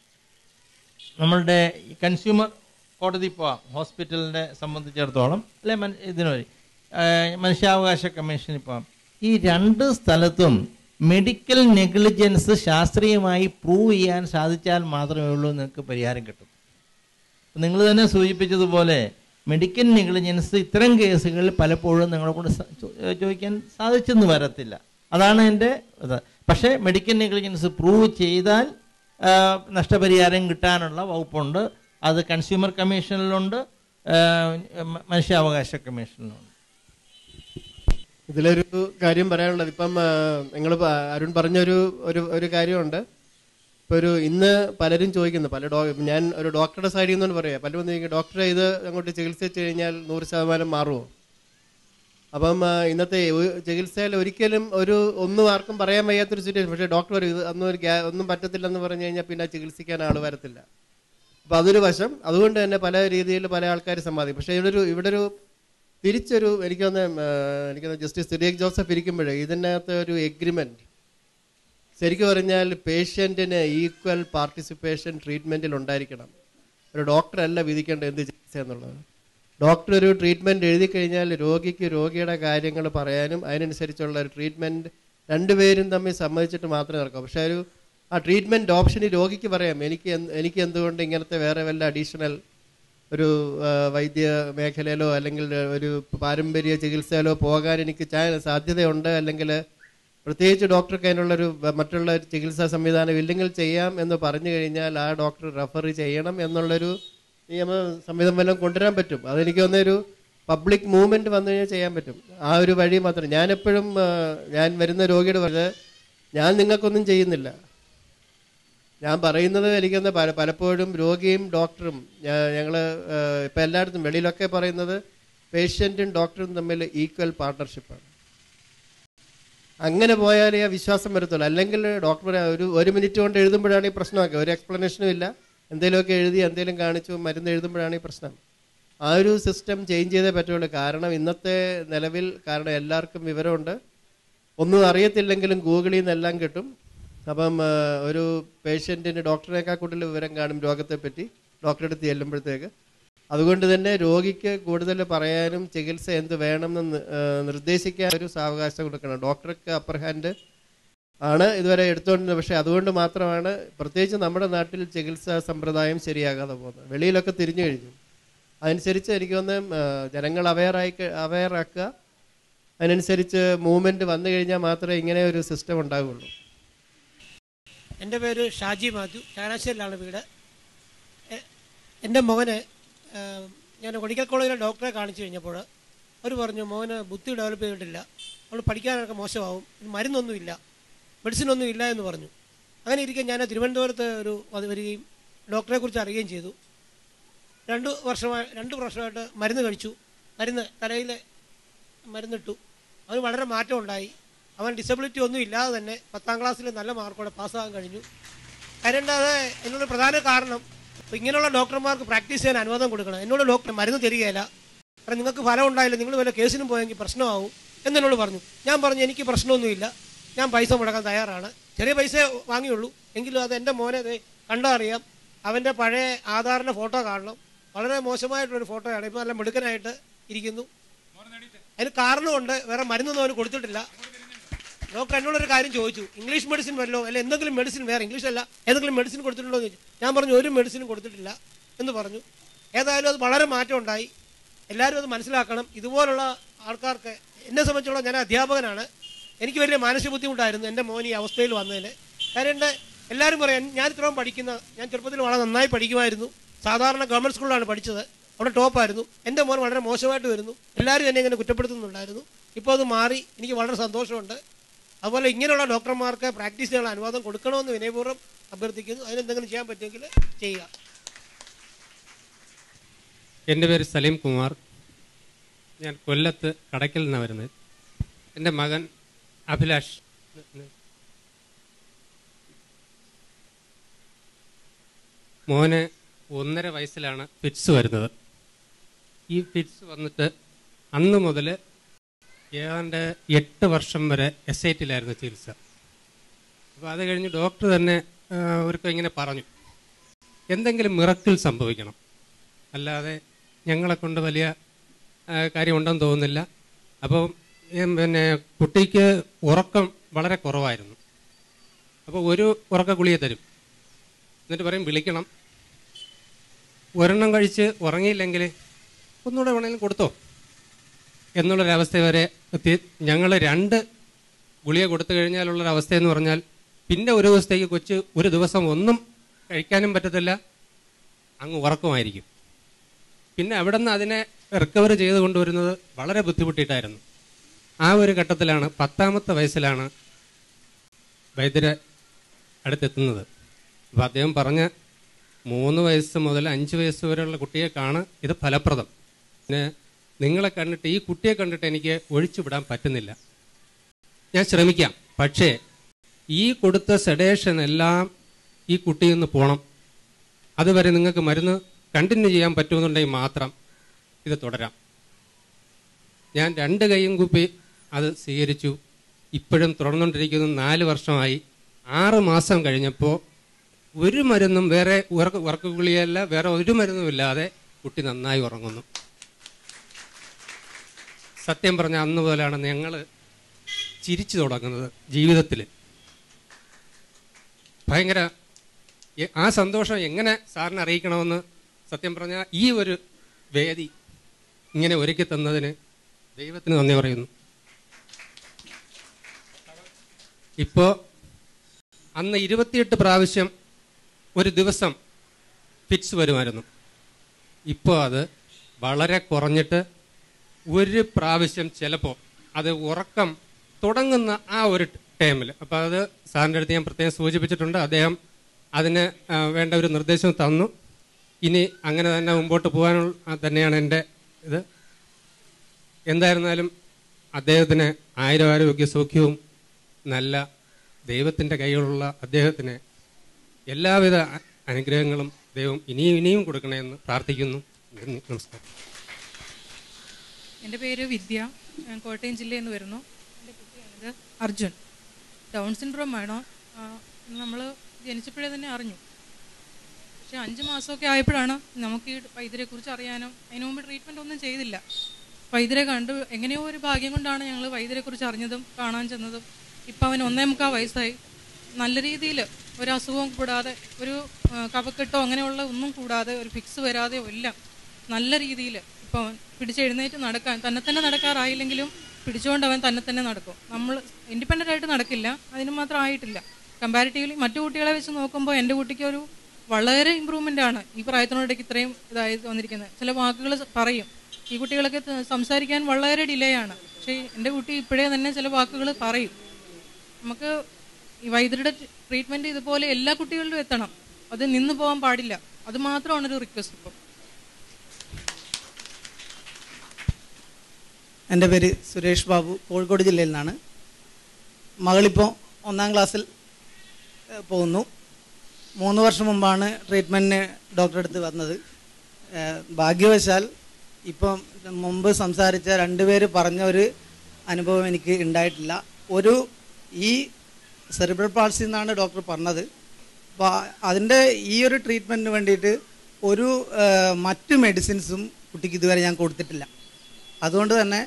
നമ്മളുടെ കൺസ്യൂമർ കോടതി പോവാം ഹോസ്പിറ്റലിനെ സംബന്ധിച്ചിടത്തോളം അല്ലെ മൻ ഇതിന് വഴി ഏഹ്, മനുഷ്യാവകാശ കമ്മീഷനിൽ പോവാം ഈ രണ്ട് സ്ഥലത്തും മെഡിക്കൽ നെഗ്ലിജൻസ് ശാസ്ത്രീയമായി പ്രൂവ് ചെയ്യാൻ സാധിച്ചാൽ മാത്രമേ ഉള്ളൂ നിങ്ങൾക്ക് പരിഹാരം കിട്ടും നിങ്ങൾ തന്നെ സൂചിപ്പിച്ചതുപോലെ മെഡിക്കൽ നെഗ്ലിജൻസ് ഇത്തരം കേസുകളിൽ പലപ്പോഴും നിങ്ങളെ കൊണ്ട് സ- ചോ- ചോദിക്കാൻ സാധിച്ചെന്ന് വരത്തില്ല അതാണ് എൻ്റെ ഇത് പക്ഷേ മെഡിക്കൽ നെഗ്ലിജൻസ് പ്രൂവ് ചെയ്താൽ ആ, നഷ്ടപരിഹാരം കിട്ടാനുള്ള വകുപ്പുണ്ട് അത് കൺസ്യൂമർ കമ്മീഷനിലുണ്ട് ആ, മ- മനുഷ്യാവകാശ കമ്മീഷനിലുണ്ട് ഇതിലൊരു കാര്യം പറയാനുള്ളത് ഇപ്പം നിങ്ങൾ അരുൺ പറഞ്ഞൊരു ഒരു ഒരു കാര്യമുണ്ട് ഇപ്പൊ ഒരു ഇന്ന് പലരും ചോദിക്കുന്നു പല ഡോ ഞാൻ ഒരു ഡോക്ടറുടെ സൈഡിൽ നിന്നാണ് പറയാം പലരും വന്ന് ചോദിക്കും ഡോക്ടറെ ഇത് അങ്ങോട്ട് ചികിത്സിച്ച് കഴിഞ്ഞാൽ നൂറ് ശതമാനം മാറുമോ അപ്പം ആ, ഇന്നത്തെ ഒരു ചികിത്സയിൽ ഒരിക്കലും ഒരു ഒന്നും ആർക്കും പറയാൻ വയ്യാത്തൊരു സിറ്റുവേഷൻ പക്ഷേ ഡോക്ടർ പറയും ഇത് ഒന്നും ഒരു ഗ്യാ- ഒന്നും പറ്റത്തില്ലെന്ന് പറഞ്ഞു കഴിഞ്ഞാൽ പിന്നെ ചികിത്സിക്കാൻ ആൾ വരത്തില്ല അപ്പൊ അതൊരു വശം അതുകൊണ്ട് തന്നെ പല രീതിയിൽ പല ആൾക്കാർ സമ്പാദിക്കും പക്ഷേ ഇവിടെ ഒരു ഇവിടെ ഒരു തിരിച്ചൊരു എനിക്കൊന്ന് എനിക്കൊന്ന് ജസ്റ്റിസ് സിറിയക് ജോസഫ് ഇരിക്കുമ്പോഴേ ഇതിനകത്ത് ഒരു എഗ്രിമെന്റ് ശരിക്കും പറഞ്ഞാൽ പേഷ്യന്റിന് ഈക്വൽ പാർട്ടിസിപ്പേഷൻ ട്രീറ്റ്മെന്റിൽ ഉണ്ടായിരിക്കണം ഒരു ഡോക്ടർ അല്ല വിധിക്കേണ്ട എന്ത് ചികിത്സ എന്നുള്ളത് ഡോക്ടർ ഒരു ട്രീറ്റ്മെന്റ് എഴുതി കഴിഞ്ഞാൽ രോഗിക്ക് രോഗിയുടെ കാര്യങ്ങൾ പറയാനും അതിനനുസരിച്ചുള്ള ഒരു ട്രീറ്റ്മെന്റ് രണ്ടുപേരും തമ്മിൽ സമ്മതിച്ചിട്ട് മാത്രമേ നടക്കൂ പക്ഷെ ഒരു ആ ട്രീറ്റ്മെന്റ് ഓപ്ഷന് രോഗിക്ക് പറയാം എനിക്ക് എന്ത്- എനിക്ക് എന്തുകൊണ്ട് ഇങ്ങനത്തെ വേറെ വല്ല അഡീഷണൽ ഒരു ആ, വൈദ്യ മേഖലയിലോ അല്ലെങ്കിൽ ഒരു പാരമ്പര്യ ചികിത്സയിലോ പോകാൻ എനിക്ക് ചാ- സാധ്യതയുണ്ട് അല്ലെങ്കിൽ പ്രത്യേകിച്ച് ഡോക്ടർക്ക് അതിനുള്ളൊരു വ- മറ്റുള്ള ഒരു ചികിത്സാ സംവിധാനം ഇല്ലെങ്കിൽ ചെയ്യാം എന്ന് പറഞ്ഞു കഴിഞ്ഞാൽ ആ ഡോക്ടർ റെഫർ ചെയ്യണം എന്നുള്ളൊരു നിയമ സംവിധം വല്ലതും കൊണ്ടുവരാൻ പറ്റും അതെനിക്ക് തോന്നുന്ന ഒരു പബ്ലിക് മൂവ്മെന്റ് വന്നു കഴിഞ്ഞാൽ ചെയ്യാൻ പറ്റും ആ ഒരു വഴി മാത്രം ഞാനെപ്പോഴും ആ, ഞാൻ വരുന്ന രോഗിയോട് പറഞ്ഞത് ഞാൻ നിങ്ങൾക്കൊന്നും ചെയ്യുന്നില്ല ഞാൻ പറയുന്നത് എനിക്കൊന്ന് പല പലപ്പോഴും രോഗിയും ഡോക്ടറും ഞങ്ങൾ ഇപ്പം എല്ലായിടത്തും വെളിയിലൊക്കെ പറയുന്നത് പേഷ്യൻറ്റും ഡോക്ടറും തമ്മിൽ ഈക്വൽ പാർട്ട്ണർഷിപ്പാണ് അങ്ങനെ പോയാലേ ആ വിശ്വാസം വരത്തുള്ളൂ അല്ലെങ്കിൽ ഡോക്ടർ ഒരു ഒരു മിനിറ്റ് കൊണ്ട് എഴുതുമ്പോഴാണ് ഈ പ്രശ്നമൊക്കെ ഒരു എക്സ്പ്ലനേഷനും ഇല്ല എന്തെങ്കിലുമൊക്കെ എഴുതി എന്തെങ്കിലും കാണിച്ചു മരുന്ന് എഴുതുമ്പോഴാണ് ഈ പ്രശ്നം ആ ഒരു സിസ്റ്റം ചേഞ്ച് ചെയ്തേ പറ്റുള്ളൂ കാരണം ഇന്നത്തെ നിലവിൽ കാരണം എല്ലാവർക്കും വിവരമുണ്ട് ഒന്നും അറിയത്തില്ലെങ്കിലും ഗൂഗിളിൽ നിന്നെല്ലാം കിട്ടും അപ്പം ആ, ഒരു പേഷ്യൻറ്റിന് ഡോക്ടറേക്കാൾ കൂടുതൽ വിവരം കാണും രോഗത്തെപ്പറ്റി ഡോക്ടറെ അടുത്ത് ചെല്ലുമ്പോഴത്തേക്ക് അതുകൊണ്ട് തന്നെ രോഗിക്ക് കൂടുതൽ പറയാനും ചികിത്സ എന്ത് വേണമെന്ന് നി- ആ, നിർദ്ദേശിക്കാൻ ഒരു സാവകാശം കൊടുക്കണം ഡോക്ടർക്ക് അപ്പർ ഹാൻഡ് ആണ് ഇതുവരെ എടുത്തുകൊണ്ടിരുന്നത് പക്ഷേ അതുകൊണ്ട് മാത്രമാണ് പ്രത്യേകിച്ച് നമ്മുടെ നാട്ടിൽ ചികിത്സാ സമ്പ്രദായം ശരിയാകാതെ പോകുന്നത് വെളിയിലൊക്കെ തിരിഞ്ഞു കഴിഞ്ഞു അതനുസരിച്ച് എനിക്ക് തോന്നുന്നു ആ, ജനങ്ങൾ അവെയറായി അവെയർ ആക്കുക അതിനനുസരിച്ച് മൂവ്മെന്റ് വന്നു കഴിഞ്ഞാൽ മാത്രമേ ഇങ്ങനെ ഒരു സിസ്റ്റം ഉണ്ടാവുകയുള്ളൂ എൻ്റെ പേര് ഷാജി മാത്യു ചങ്ങനാശ്ശേരിയിലാണ് വീട് എ- എൻ്റെ മകന് ആ, ഞാൻ മെഡിക്കൽ കോളേജിലെ ഡോക്ടറെ കാണിച്ചു കഴിഞ്ഞപ്പോൾ അവർ പറഞ്ഞു മോന് ബുദ്ധി ഡെവലപ്പ് ചെയ്തിട്ടില്ല അവൾ പഠിക്കാനൊക്കെ മോശമാവും ഇനി മരുന്നൊന്നുമില്ല മെഡിസിനൊന്നും ഇല്ല എന്ന് പറഞ്ഞു അങ്ങനെ ഇരിക്കെ ഞാൻ തിരുവനന്തപുരത്ത് ഒരു അത് വരികയും ഡോക്ടറെ കുറിച്ച് അറിയുകയും ചെയ്തു രണ്ട് വർഷമായി രണ്ട് വർഷമായിട്ട് മരുന്ന് കഴിച്ചു മരുന്ന് തലയിൽ മരുന്നിട്ടു അവന് വളരെ മാറ്റം ഉണ്ടായി അവൻ ഡിസബിലിറ്റി ഒന്നും ഇല്ലാതെ തന്നെ പത്താം ക്ലാസ്സിൽ നല്ല മാർക്കോടെ പാസ്സാകാൻ കഴിഞ്ഞു കരണ്ടാതെ എന്നോട് പ്രധാന കാരണം ഇപ്പം ഇങ്ങനെയുള്ള ഡോക്ടർമാർക്ക് പ്രാക്ടീസ് ചെയ്യാൻ അനുവാദം കൊടുക്കണം എന്നോട് ഡോക്ടർ മരുന്ന് തരികയില്ല കാരണം നിങ്ങൾക്ക് ഫലം ഉണ്ടായില്ല നിങ്ങൾ വല്ല കേസിനും പോയെങ്കിൽ പ്രശ്നമാവും എന്നോട് പറഞ്ഞു ഞാൻ പറഞ്ഞു എനിക്ക് പ്രശ്നമൊന്നുമില്ല ഞാൻ പൈസ മുടക്കാൻ തയ്യാറാണ് ചെറിയ പൈസ വാങ്ങിയുള്ളൂ എങ്കിലും അത് എൻ്റെ മോനെ ദേ കണ്ടാ അറിയാം അവൻ്റെ പഴയ ആധാറിൻ്റെ ഫോട്ടോ കാണണം വളരെ മോശമായിട്ടുള്ളൊരു ഫോട്ടോയാണ് ഇപ്പോൾ നല്ല മിടുക്കനായിട്ട് ഇരിക്കുന്നു അതിന് കാരണമുണ്ട് വേറെ മരുന്നൊന്നും അവന് കൊടുത്തിട്ടില്ല ഡോക്ടർ എന്നോടൊരു കാര്യം ചോദിച്ചു ഇംഗ്ലീഷ് മെഡിസിൻ വല്ലോ അല്ല എന്തെങ്കിലും മെഡിസിൻ വേറെ ഇംഗ്ലീഷ് അല്ല ഏതെങ്കിലും മെഡിസിൻ കൊടുത്തിട്ടുണ്ടോ എന്ന് ചോദിച്ചു ഞാൻ പറഞ്ഞു ഒരു മെഡിസിനും കൊടുത്തിട്ടില്ല എന്ന് പറഞ്ഞു ഏതായാലും അത് വളരെ മാറ്റം ഉണ്ടായി എല്ലാവരും അത് മനസ്സിലാക്കണം ഇതുപോലുള്ള ആൾക്കാർക്ക് എന്നെ സംബന്ധിച്ചോളം ഞാൻ അധ്യാപകനാണ് എനിക്ക് വലിയ മാനസിക ബുദ്ധിമുട്ടായിരുന്നു എൻ്റെ മോൻ ഈ അവസ്ഥയിൽ വന്നതിന് കാര്യം എൻ്റെ എല്ലാവരും പറയാം ഞാൻ ഇത്രയും പഠിക്കുന്ന ഞാൻ ചെറുപ്പത്തിൽ വളരെ നന്നായി പഠിക്കുമായിരുന്നു സാധാരണ ഗവൺമെൻറ് സ്കൂളിലാണ് പഠിച്ചത് അവിടെ ടോപ്പായിരുന്നു എൻ്റെ മോൻ വളരെ മോശമായിട്ട് വരുന്നു എല്ലാവരും എന്നെ ഇങ്ങനെ കുറ്റപ്പെടുത്തുന്നുണ്ടായിരുന്നു ഇപ്പോൾ അത് മാറി എനിക്ക് വളരെ സന്തോഷമുണ്ട് അതുപോലെ ഇങ്ങനെയുള്ള ഡോക്ടർമാർക്ക് പ്രാക്ടീസ് ചെയ്യാനുള്ള അനുവാദം കൊടുക്കണമെന്ന് വിനയപൂർവ്വം അഭ്യർത്ഥിക്കുന്നു അതിനെന്തെങ്കിലും ചെയ്യാൻ പറ്റുമെങ്കിൽ ചെയ്യുക എൻ്റെ പേര് സലീം കുമാർ ഞാൻ കൊല്ലത്ത് കടയ്ക്കൽ നിന്നാണ് വരുന്നത് എൻ്റെ മകൻ അഭിലാഷ് മോന് ഒന്നര വയസ്സിലാണ് ഫിറ്റ്സ് വരുന്നത് ഈ ഫിറ്റ്സ് വന്നിട്ട് അന്ന് മുതൽ ഏതാണ്ട് എട്ട് വർഷം വരെ എസ് ഐ ടിയിലായിരുന്നു ചികിത്സ അപ്പോൾ അത് കഴിഞ്ഞ് ഡോക്ടർ തന്നെ ആ, അവർക്ക് ഇങ്ങനെ പറഞ്ഞു എന്തെങ്കിലും മിറക്കിൾ സംഭവിക്കണം അല്ലാതെ ഞങ്ങളെ കൊണ്ട് വലിയ ആ, കാര്യമുണ്ടെന്ന് തോന്നുന്നില്ല അപ്പോൾ ഏം, പിന്നെ കുട്ടിക്ക് ഉറക്കം വളരെ കുറവായിരുന്നു അപ്പോൾ ഒരു ഉറക്ക ഗുളിക തരും എന്നിട്ട് പറയും വിളിക്കണം ഒരെണ്ണം കഴിച്ച് ഉറങ്ങിയില്ലെങ്കിൽ ഒന്നുകൂടെ വേണമെങ്കിലും കൊടുത്തോ എന്നുള്ളൊരവസ്ഥ വരെ എത്തി ഞങ്ങൾ രണ്ട് ഗുളിക കൊടുത്തു കഴിഞ്ഞാലുള്ളൊരവസ്ഥ എന്ന് പറഞ്ഞാൽ പിന്നെ ഒരു ദിവസത്തേക്ക് കൊച്ച് ഒരു ദിവസം ഒന്നും കഴിക്കാനും പറ്റത്തില്ല അങ്ങ് ഉറക്കമായിരിക്കും പിന്നെ അവിടെ നിന്ന് അതിനെ റിക്കവർ ചെയ്ത് കൊണ്ടുവരുന്നത് വളരെ ബുദ്ധിമുട്ടിയിട്ടായിരുന്നു ആ ഒരു ഘട്ടത്തിലാണ് പത്താമത്തെ വയസ്സിലാണ് വൈദ്യരെ അടുത്തെത്തുന്നത് അപ്പോൾ അദ്ദേഹം പറഞ്ഞ മൂന്ന് വയസ്സ് മുതൽ അഞ്ച് വയസ്സ് വരെയുള്ള കുട്ടിയേക്കാണ് ഇത് ഫലപ്രദം പിന്നെ നിങ്ങളെ കണ്ടിട്ട് ഈ കുട്ടിയെ കണ്ടിട്ട് എനിക്ക് ഒഴിച്ചുവിടാൻ പറ്റുന്നില്ല ഞാൻ ശ്രമിക്കാം പക്ഷേ ഈ കൊടുത്ത സെഡേഷൻ എല്ലാം ഈ കുട്ടിയിൽ നിന്ന് പോകണം അതുവരെ നിങ്ങൾക്ക് മരുന്ന് കണ്ടിന്യൂ ചെയ്യാൻ പറ്റുമെന്നുണ്ടെങ്കിൽ മാത്രം ഇത് തുടരാം ഞാൻ രണ്ട് കൈയും കുപ്പി അത് സ്വീകരിച്ചു ഇപ്പോഴും തുടർന്നുകൊണ്ടിരിക്കുന്നു നാല് വർഷമായി ആറ് മാസം കഴിഞ്ഞപ്പോൾ ഒരു മരുന്നും വേറെ ഉറക്ക ഉറക്ക ഗുളിയല്ല വേറെ ഒരു മരുന്നും ഇല്ലാതെ കുട്ടി നന്നായി ഉറങ്ങുന്നു സത്യം പറഞ്ഞ അന്ന് മുതലാണ് ഞങ്ങൾ ചിരിച്ചു തുടങ്ങുന്നത് ജീവിതത്തിൽ ഭയങ്കര എ- ആ സന്തോഷം എങ്ങനെ സാറിനെ അറിയിക്കണമെന്ന് സത്യം പറഞ്ഞാൽ ഈ ഒരു വേദി ഇങ്ങനെ ഒരുക്കി തന്നതിന് ദൈവത്തിന് നന്ദി പറയുന്നു ഇപ്പോൾ അന്ന് ഇരുപത്തിയെട്ട് പ്രാവശ്യം ഒരു ദിവസം ഫിറ്റ്സ് വരുമായിരുന്നു ഇപ്പോൾ അത് വളരെ കുറഞ്ഞിട്ട് ഒരു പ്രാവശ്യം ചിലപ്പോൾ അത് ഉറക്കം തുടങ്ങുന്ന ആ ഒരു ടൈമിൽ അപ്പോൾ അത് സാറിൻ്റെ അടുത്ത് ഞാൻ പ്രത്യേകം സൂചിപ്പിച്ചിട്ടുണ്ട് അദ്ദേഹം അതിന് ആ, വേണ്ട ഒരു നിർദ്ദേശം തന്നു ഇനി അങ്ങനെ തന്നെ മുമ്പോട്ട് പോകാനുള്ള ആ, തന്നെയാണ് എൻ്റെ ഇത് എന്തായിരുന്നാലും അദ്ദേഹത്തിന് ആയിരം ആരോഗ്യ സൗഖ്യവും നല്ല ദൈവത്തിൻ്റെ കൈകളുള്ള അദ്ദേഹത്തിന് എല്ലാവിധ അ- അനുഗ്രഹങ്ങളും ദൈവം ഇനിയും ഇനിയും കൊടുക്കണമെന്ന് പ്രാർത്ഥിക്കുന്നു നന്ദി. നമസ്കാരം എൻ്റെ പേര് വിദ്യ ഞാൻ കോട്ടയം ജില്ലയിൽ നിന്ന് വരുന്നു എൻ്റെ കുട്ടിയാണിത് അർജുൻ ഡൗൺ സിൻഡ്രോം ആണോ നമ്മൾ ജനിച്ചപ്പോഴേ തന്നെ അറിഞ്ഞു പക്ഷെ അഞ്ച് മാസമൊക്കെ ആയപ്പോഴാണ് നമുക്ക് ഈ വൈദ്യരെക്കുറിച്ച് അറിയാനും അതിനു മുമ്പ് ട്രീറ്റ്മെൻ്റ് ഒന്നും ചെയ്തില്ല വൈദ്യരെ കണ്ട് എങ്ങനെയോ ഒരു ഭാഗ്യം കൊണ്ടാണ് ഞങ്ങൾ വൈദ്യരെക്കുറിച്ച് അറിഞ്ഞതും കാണാൻ ചെന്നതും ഇപ്പം അവൻ ഒന്നേ മുക്കാൽ വയസ്സായി നല്ല രീതിയിൽ ഒരു അസുഖവും കൂടാതെ ഒരു ആ, കഫക്കെട്ടോ അങ്ങനെയുള്ള ഒന്നും കൂടാതെ ഒരു ഫിക്സ് വരാതെയോ എല്ലാം നല്ല രീതിയിൽ ഇപ്പോൾ അവൻ പിടിച്ചെഴുന്നേറ്റ് നടക്കാൻ തന്നെ തന്നെ നടക്കാറായില്ലെങ്കിലും പിടിച്ചുകൊണ്ട് അവൻ തന്നെ തന്നെ നടക്കും നമ്മൾ ഇൻഡിപെൻഡൻ്റ് ആയിട്ട് നടക്കില്ല അതിന് മാത്രം ആയിട്ടില്ല കമ്പാരിറ്റീവ്ലി മറ്റു കുട്ടികളെ വെച്ച് നോക്കുമ്പോൾ എൻ്റെ കുട്ടിക്ക് ഒരു വളരെ ഇമ്പ്രൂവ്മെൻ്റ് ആണ് ഈ പ്രായത്തിനോടേക്ക് ഇത്രയും ഇതായി വന്നിരിക്കുന്നത് ചില വാക്കുകൾ പറയും ഈ കുട്ടികളൊക്കെ ത- സംസാരിക്കാൻ വളരെ ഡിലേ ആണ് പക്ഷേ എൻ്റെ കുട്ടി ഇപ്പോഴേ തന്നെ ചില വാക്കുകൾ പറയും നമുക്ക് ഈ വൈദ്യരുടെ ട്രീറ്റ്മെൻറ്റ് ഇതുപോലെ എല്ലാ കുട്ടികളിലും എത്തണം അത് നിന്ന് പോകാൻ പാടില്ല അത് മാത്രമാണ് ഒരു റിക്വസ്റ്റ് ഇപ്പോൾ എൻ്റെ പേര് സുരേഷ് ബാബു കോഴിക്കോട് ജില്ലയിൽ നിന്നാണ് മകളിപ്പോൾ ഒന്നാം ക്ലാസ്സിൽ ഏഹ്, പോകുന്നു മൂന്ന് വർഷം മുമ്പാണ് ട്രീറ്റ്മെൻറ്റിന് ഡോക്ടറെ അടുത്ത് വന്നത് ഏഹ്, ഭാഗ്യവശാൽ ഇപ്പം മുമ്പ് സംസാരിച്ച രണ്ടുപേര് പറഞ്ഞ ഒരു അനുഭവം എനിക്ക് ഉണ്ടായിട്ടില്ല ഒരു ഈ സെറിബ്രൽ പാൾസി എന്നാണ് ഡോക്ടർ പറഞ്ഞത് അപ്പോൾ അതിൻ്റെ ഈ ഒരു ട്രീറ്റ്മെൻറ്റിന് വേണ്ടിയിട്ട് ഒരു ഏഹ്, മറ്റ് മെഡിസിൻസും കുട്ടിക്ക് ഇതുവരെ ഞാൻ കൊടുത്തിട്ടില്ല അതുകൊണ്ട് തന്നെ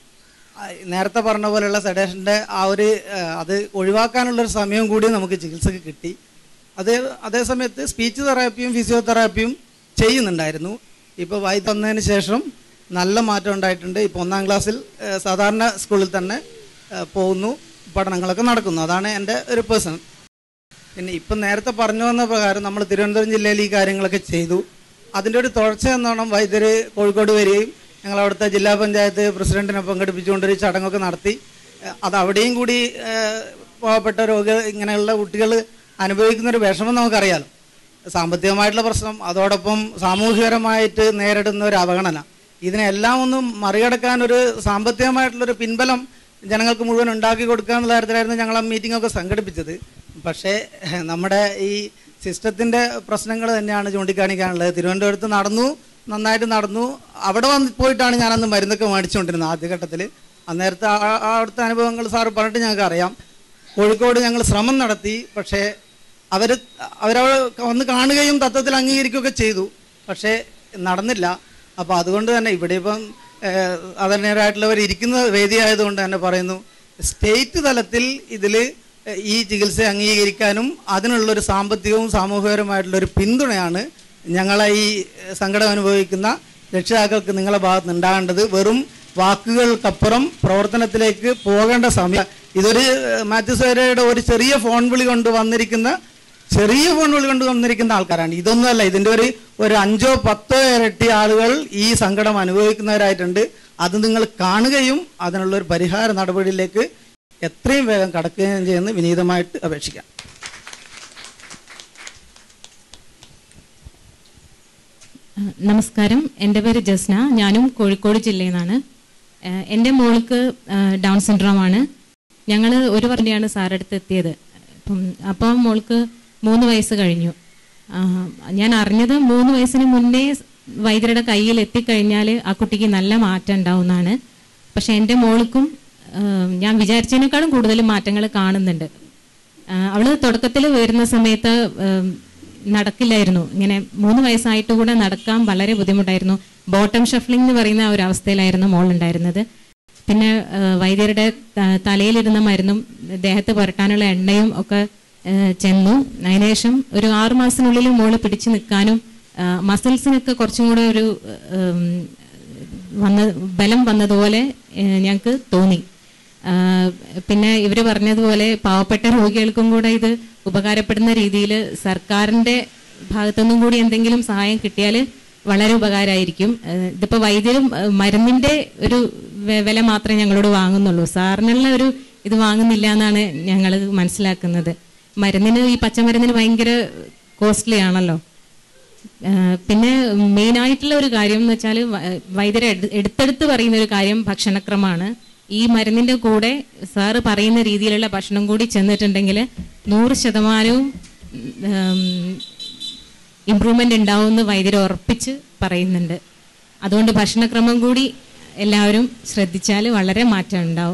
ആ, നേരത്തെ പറഞ്ഞ പോലെയുള്ള സെഡേഷൻ്റെ ആ ഒരു ആ, അത് ഒഴിവാക്കാനുള്ളൊരു സമയം കൂടി നമുക്ക് ചികിത്സക്ക് കിട്ടി അതേ അതേ സമയത്ത് സ്പീച്ച് തെറാപ്പിയും ഫിസിയോതെറാപ്പിയും ചെയ്യുന്നുണ്ടായിരുന്നു ഇപ്പോൾ വായി തന്നതിന് ശേഷം നല്ല മാറ്റം ഉണ്ടായിട്ടുണ്ട് ഇപ്പോൾ ഒന്നാം ക്ലാസ്സിൽ ആ, സാധാരണ സ്കൂളിൽ തന്നെ ആ, പോകുന്നു പഠനങ്ങളൊക്കെ നടക്കുന്നു അതാണ് എൻ്റെ ഒരു പേഴ്സൺ പിന്നെ ഇപ്പം നേരത്തെ പറഞ്ഞു വന്ന പ്രകാരം നമ്മൾ തിരുവനന്തപുരം ജില്ലയിൽ ഈ കാര്യങ്ങളൊക്കെ ചെയ്തു അതിൻ്റെ ഒരു തുടർച്ച എന്നോണം വൈദ്യർ കോഴിക്കോട് വരികയും ഞങ്ങൾ അവിടുത്തെ ജില്ലാ പഞ്ചായത്ത് പ്രസിഡന്റിനെ പങ്കെടുപ്പിച്ചുകൊണ്ടൊരു ചടങ്ങൊക്കെ നടത്തി ഏഹ് അത് അവിടെയും കൂടി ഏഹ് പാവപ്പെട്ട രോഗ ഇങ്ങനെയുള്ള കുട്ടികൾ അനുഭവിക്കുന്ന ഒരു വിഷമം നമുക്കറിയാലോ സാമ്പത്തികമായിട്ടുള്ള പ്രശ്നം അതോടൊപ്പം സാമൂഹികപരമായിട്ട് നേരിടുന്ന ഒരു അവഗണന ഇതിനെല്ലാം ഒന്നും മറികടക്കാൻ ഒരു സാമ്പത്തികമായിട്ടുള്ളൊരു പിൻബലം ജനങ്ങൾക്ക് മുഴുവൻ ഉണ്ടാക്കി കൊടുക്കുക എന്നുള്ള കാര്യത്തിലായിരുന്നു ഞങ്ങൾ ആ മീറ്റിംഗ് ഒക്കെ സംഘടിപ്പിച്ചത് പക്ഷേ ഏഹ്, നമ്മുടെ ഈ സിസ്റ്റത്തിൻ്റെ പ്രശ്നങ്ങൾ തന്നെയാണ് ചൂണ്ടിക്കാണിക്കാനുള്ളത് തിരുവനന്തപുരത്ത് നടന്നു നന്നായിട്ട് നടന്നു അവിടെ വന്ന് പോയിട്ടാണ് ഞാനന്ന് മരുന്നൊക്കെ മേടിച്ചുകൊണ്ടിരുന്നത് ആദ്യഘട്ടത്തിൽ അന്നേരത്തെ ആ- ആ അവിടുത്തെ അനുഭവങ്ങൾ സാറ് പറഞ്ഞിട്ട് ഞങ്ങൾക്ക് അറിയാം കോഴിക്കോട് ഞങ്ങൾ ശ്രമം നടത്തി പക്ഷേ അവർ അവരവിടെ വന്ന് കാണുകയും തത്വത്തിൽ അംഗീകരിക്കുകയൊക്കെ ചെയ്തു പക്ഷേ നടന്നില്ല അപ്പോൾ അതുകൊണ്ട് തന്നെ ഇവിടെ ഇപ്പം അതന്യരായിട്ടുള്ളവർ ഇരിക്കുന്ന വേദിയായതുകൊണ്ട് തന്നെ പറയുന്നു സ്റ്റേറ്റ് തലത്തിൽ ഇതിൽ ഈ ചികിത്സ അംഗീകരിക്കാനും അതിനുള്ളൊരു സാമ്പത്തികവും സാമൂഹികപരമായിട്ടുള്ള ഒരു പിന്തുണയാണ് ഞങ്ങളെ ഈ സങ്കടം അനുഭവിക്കുന്ന രക്ഷിതാക്കൾക്ക് നിങ്ങളെ ഭാഗത്ത് നിന്ന് ഉണ്ടാകേണ്ടത് വെറും വാക്കുകൾക്കപ്പുറം പ്രവർത്തനത്തിലേക്ക് പോകേണ്ട സമയം ഇതൊരു ഏഹ്, മാത്യു സേരയുടെ ഒരു ചെറിയ ഫോൺ വിളി കൊണ്ട് വന്നിരിക്കുന്ന ചെറിയ ഫോൺ വിളി കൊണ്ട് വന്നിരിക്കുന്ന ആൾക്കാരാണ് ഇതൊന്നുമല്ല ഇതിന്റെ ഒരു ഒരു അഞ്ചോ പത്തോ ഇരട്ടി ആളുകൾ ഈ സങ്കടം അനുഭവിക്കുന്നവരായിട്ടുണ്ട് അത് നിങ്ങൾ കാണുകയും അതിനുള്ള ഒരു പരിഹാര നടപടിയിലേക്ക് എത്രയും വേഗം കടക്കുകയും ചെയ്യുന്ന വിനീതമായിട്ട് അപേക്ഷിക്കാം നമസ്കാരം എൻ്റെ പേര് ജസ്ന ഞാനും കോഴിക്കോട് ജില്ലയിൽ നിന്നാണ് ഏഹ് എൻ്റെ മോൾക്ക് ഏഹ് ഡൗൺ സിൻഡ്രോം ആണ് ഞങ്ങൾ ഒരു പറഞ്ഞാണ് സാറടുത്ത് എത്തിയത് അപ്പം അപ്പം മോൾക്ക് മൂന്ന് വയസ്സ് കഴിഞ്ഞു ആഹ് ഞാൻ അറിഞ്ഞത് മൂന്ന് വയസ്സിന് മുന്നേ വൈദ്യരുടെ കയ്യിൽ എത്തിക്കഴിഞ്ഞാൽ ആ കുട്ടിക്ക് നല്ല മാറ്റം ഉണ്ടാവുന്നതാണ് പക്ഷെ എൻ്റെ മോൾക്കും ഏഹ് ഞാൻ വിചാരിച്ചതിനേക്കാളും കൂടുതൽ മാറ്റങ്ങൾ കാണുന്നുണ്ട് ആഹ് അവള് തുടക്കത്തിൽ വരുന്ന സമയത്ത് ഏം, നടക്കില്ലായിരുന്നു ഇങ്ങനെ മൂന്ന് വയസ്സായിട്ട് കൂടെ നടക്കാൻ വളരെ ബുദ്ധിമുട്ടായിരുന്നു ബോട്ടം ഷഫ്ലിംഗ് എന്ന് പറയുന്ന ഒരു അവസ്ഥയിലായിരുന്നു മോൾ ഉണ്ടായിരുന്നത് പിന്നെ ആഹ്, വൈദ്യരുടെ ത- തലയിലിരുന്ന മരുന്നും ദേഹത്ത് പുരട്ടാനുള്ള എണ്ണയും ഒക്കെ ആഹ്, ചെന്നു അതിനുശേഷം ഒരു ആറു മാസത്തിനുള്ളിൽ മോള് പിടിച്ചു നിൽക്കാനും മസിൽസിനൊക്കെ കുറച്ചും കൂടെ ഒരു ഉം, വന്ന ബലം വന്നതുപോലെ ഏഹ്, ഞങ്ങൾക്ക് തോന്നി ആ, പിന്നെ ഇവർ പറഞ്ഞതുപോലെ പാവപ്പെട്ട രോഗികൾക്കും കൂടെ ഇത് ഉപകാരപ്പെടുന്ന രീതിയിൽ സർക്കാരിൻ്റെ ഭാഗത്തുനിന്നും കൂടി എന്തെങ്കിലും സഹായം കിട്ടിയാൽ വളരെ ഉപകാരമായിരിക്കും ഏഹ് ഇതിപ്പോ വൈദ്യരും ഏഹ് മരുന്നിന്റെ ഒരു വെ- വില മാത്രമേ ഞങ്ങളോട് വാങ്ങുന്നുള്ളൂ സാറിനുള്ള ഒരു ഇത് വാങ്ങുന്നില്ല എന്നാണ് ഞങ്ങൾ മനസ്സിലാക്കുന്നത് മരുന്നിന് ഈ പച്ചമരുന്നിന് ഭയങ്കര കോസ്റ്റ്ലി ആണല്ലോ ഏഹ് പിന്നെ മെയിനായിട്ടുള്ള ഒരു കാര്യം എന്ന് വെച്ചാൽ വൈദ്യരെ എടു- എടുത്തെടുത്ത് പറയുന്ന ഒരു കാര്യം ഭക്ഷണക്രമമാണ് ഈ മരുന്നിന്റെ കൂടെ സാറ് പറയുന്ന രീതിയിലുള്ള ഭക്ഷണം കൂടി ചെന്നിട്ടുണ്ടെങ്കിൽ നൂറ് ശതമാനവും ഇമ്പ്രൂവ്മെന്റ് ഉണ്ടാവുമെന്ന് വൈദ്യർ ഉറപ്പിച്ച് പറയുന്നുണ്ട് അതുകൊണ്ട് ഭക്ഷണക്രമം കൂടി എല്ലാവരും ശ്രദ്ധിച്ചാൽ വളരെ മാറ്റം ഉണ്ടാവും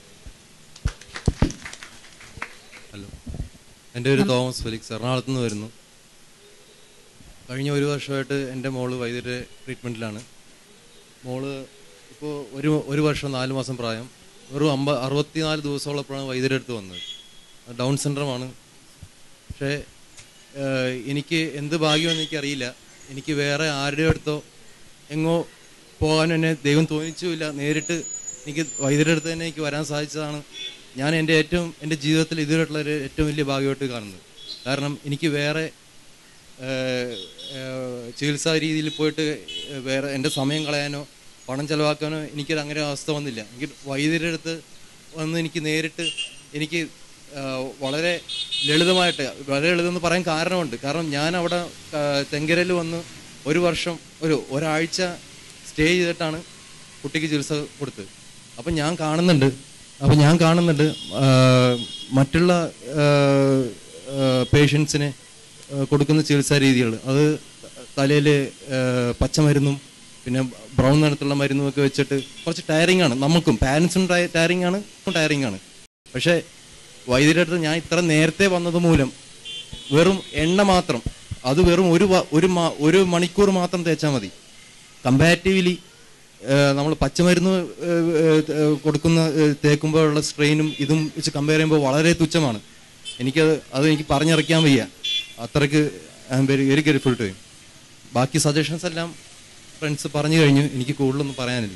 ഹലോ എൻ്റെ പേര് തോമസ് ഫെലിക്സ് എറണാകുളത്ത് നിന്ന് വരുന്നു കഴിഞ്ഞ ഒരു വർഷമായിട്ട് എൻ്റെ മോള് വൈദ്യുതി ട്രീറ്റ്മെൻറ്റിലാണ് മോള് ഇപ്പോൾ ഒരു ഒരു വർഷം നാല് മാസം പ്രായം വെറും അമ്പ അറുപത്തിനാല് ദിവസമുള്ളപ്പോഴാണ് വൈദ്യുതി അടുത്ത് വന്നത് ഡൗൺ സിൻഡ്രമാണ് പക്ഷേ ഏഹ്, എനിക്ക് എന്ത് ഭാഗ്യമെന്ന് എനിക്കറിയില്ല എനിക്ക് വേറെ ആരുടെ അടുത്തോ എങ്ങോ പോകാനും എന്നെ ദൈവം തോന്നിച്ചുമില്ല നേരിട്ട് എനിക്ക് വൈദ്യുതി അടുത്ത് തന്നെ എനിക്ക് വരാൻ സാധിച്ചതാണ് ഞാൻ എൻ്റെ ഏറ്റവും എൻ്റെ ജീവിതത്തിൽ ഇതുവരെയുള്ള ഒരു ഏറ്റവും വലിയ ഭാഗ്യമായിട്ട് കാണുന്നത് കാരണം എനിക്ക് വേറെ ഏഹ്, ഏഹ്, ചികിത്സാ രീതിയിൽ പോയിട്ട് വേറെ എൻ്റെ സമയം കളയാനോ പണം ചെലവാക്കാനോ എനിക്കൊരു അങ്ങനെ ഒരു അവസ്ഥ വന്നില്ല എനിക്ക് വൈദ്യരുടെ അടുത്ത് വന്ന് എനിക്ക് നേരിട്ട് എനിക്ക് ആഹ്, വളരെ ലളിതമായിട്ട് വളരെ ലളിതമെന്ന് പറയാൻ കാരണമുണ്ട് കാരണം ഞാൻ അവിടെ തെങ്കരയിൽ വന്ന് ഒരു വർഷം ഒരു ഒരാഴ്ച സ്റ്റേ ചെയ്തിട്ടാണ് കുട്ടിക്ക് ചികിത്സ കൊടുത്തത് അപ്പം ഞാൻ കാണുന്നുണ്ട് അപ്പം ഞാൻ കാണുന്നുണ്ട് ആഹ്, മറ്റുള്ള പേഷ്യൻസിന് കൊടുക്കുന്ന ചികിത്സാ രീതികൾ അത് തലയിൽ പച്ചമരുന്നും പിന്നെ ബ്രൗൺ നിറത്തുള്ള മരുന്നും ഒക്കെ വെച്ചിട്ട് കുറച്ച് ടയറിംഗ് ആണ് നമുക്കും പാരൻസും ടയറിംഗ് ആണ് ടയറിംഗ് ആണ് പക്ഷേ വൈദ്യുതിയുടെ അടുത്ത് ഞാൻ ഇത്ര നേരത്തെ വന്നത് മൂലം വെറും എണ്ണ മാത്രം അത് വെറും ഒരു വ- ഒരു മാ- ഒരു മണിക്കൂർ മാത്രം തേച്ചാൽ മതി കമ്പാരിറ്റീവ്ലി നമ്മൾ പച്ചമരുന്ന് ഏഹ്, ഏഹ്, ഏഹ്, കൊടുക്കുന്ന ഏഹ്, തേക്കുമ്പോഴുള്ള സ്ട്രെയിനും ഇതും വെച്ച് കമ്പയർ ചെയ്യുമ്പോൾ വളരെ തുച്ഛമാണ് എനിക്കത് അത് എനിക്ക് പറഞ്ഞറിയിക്കാൻ വയ്യ അത്രയ്ക്ക് I'm very very grateful to ബാക്കി സജഷൻസ് എല്ലാം ഫ്രണ്ട്സ് പറഞ്ഞു കഴിഞ്ഞു എനിക്ക് കൂടുതലൊന്നും പറയാനില്ല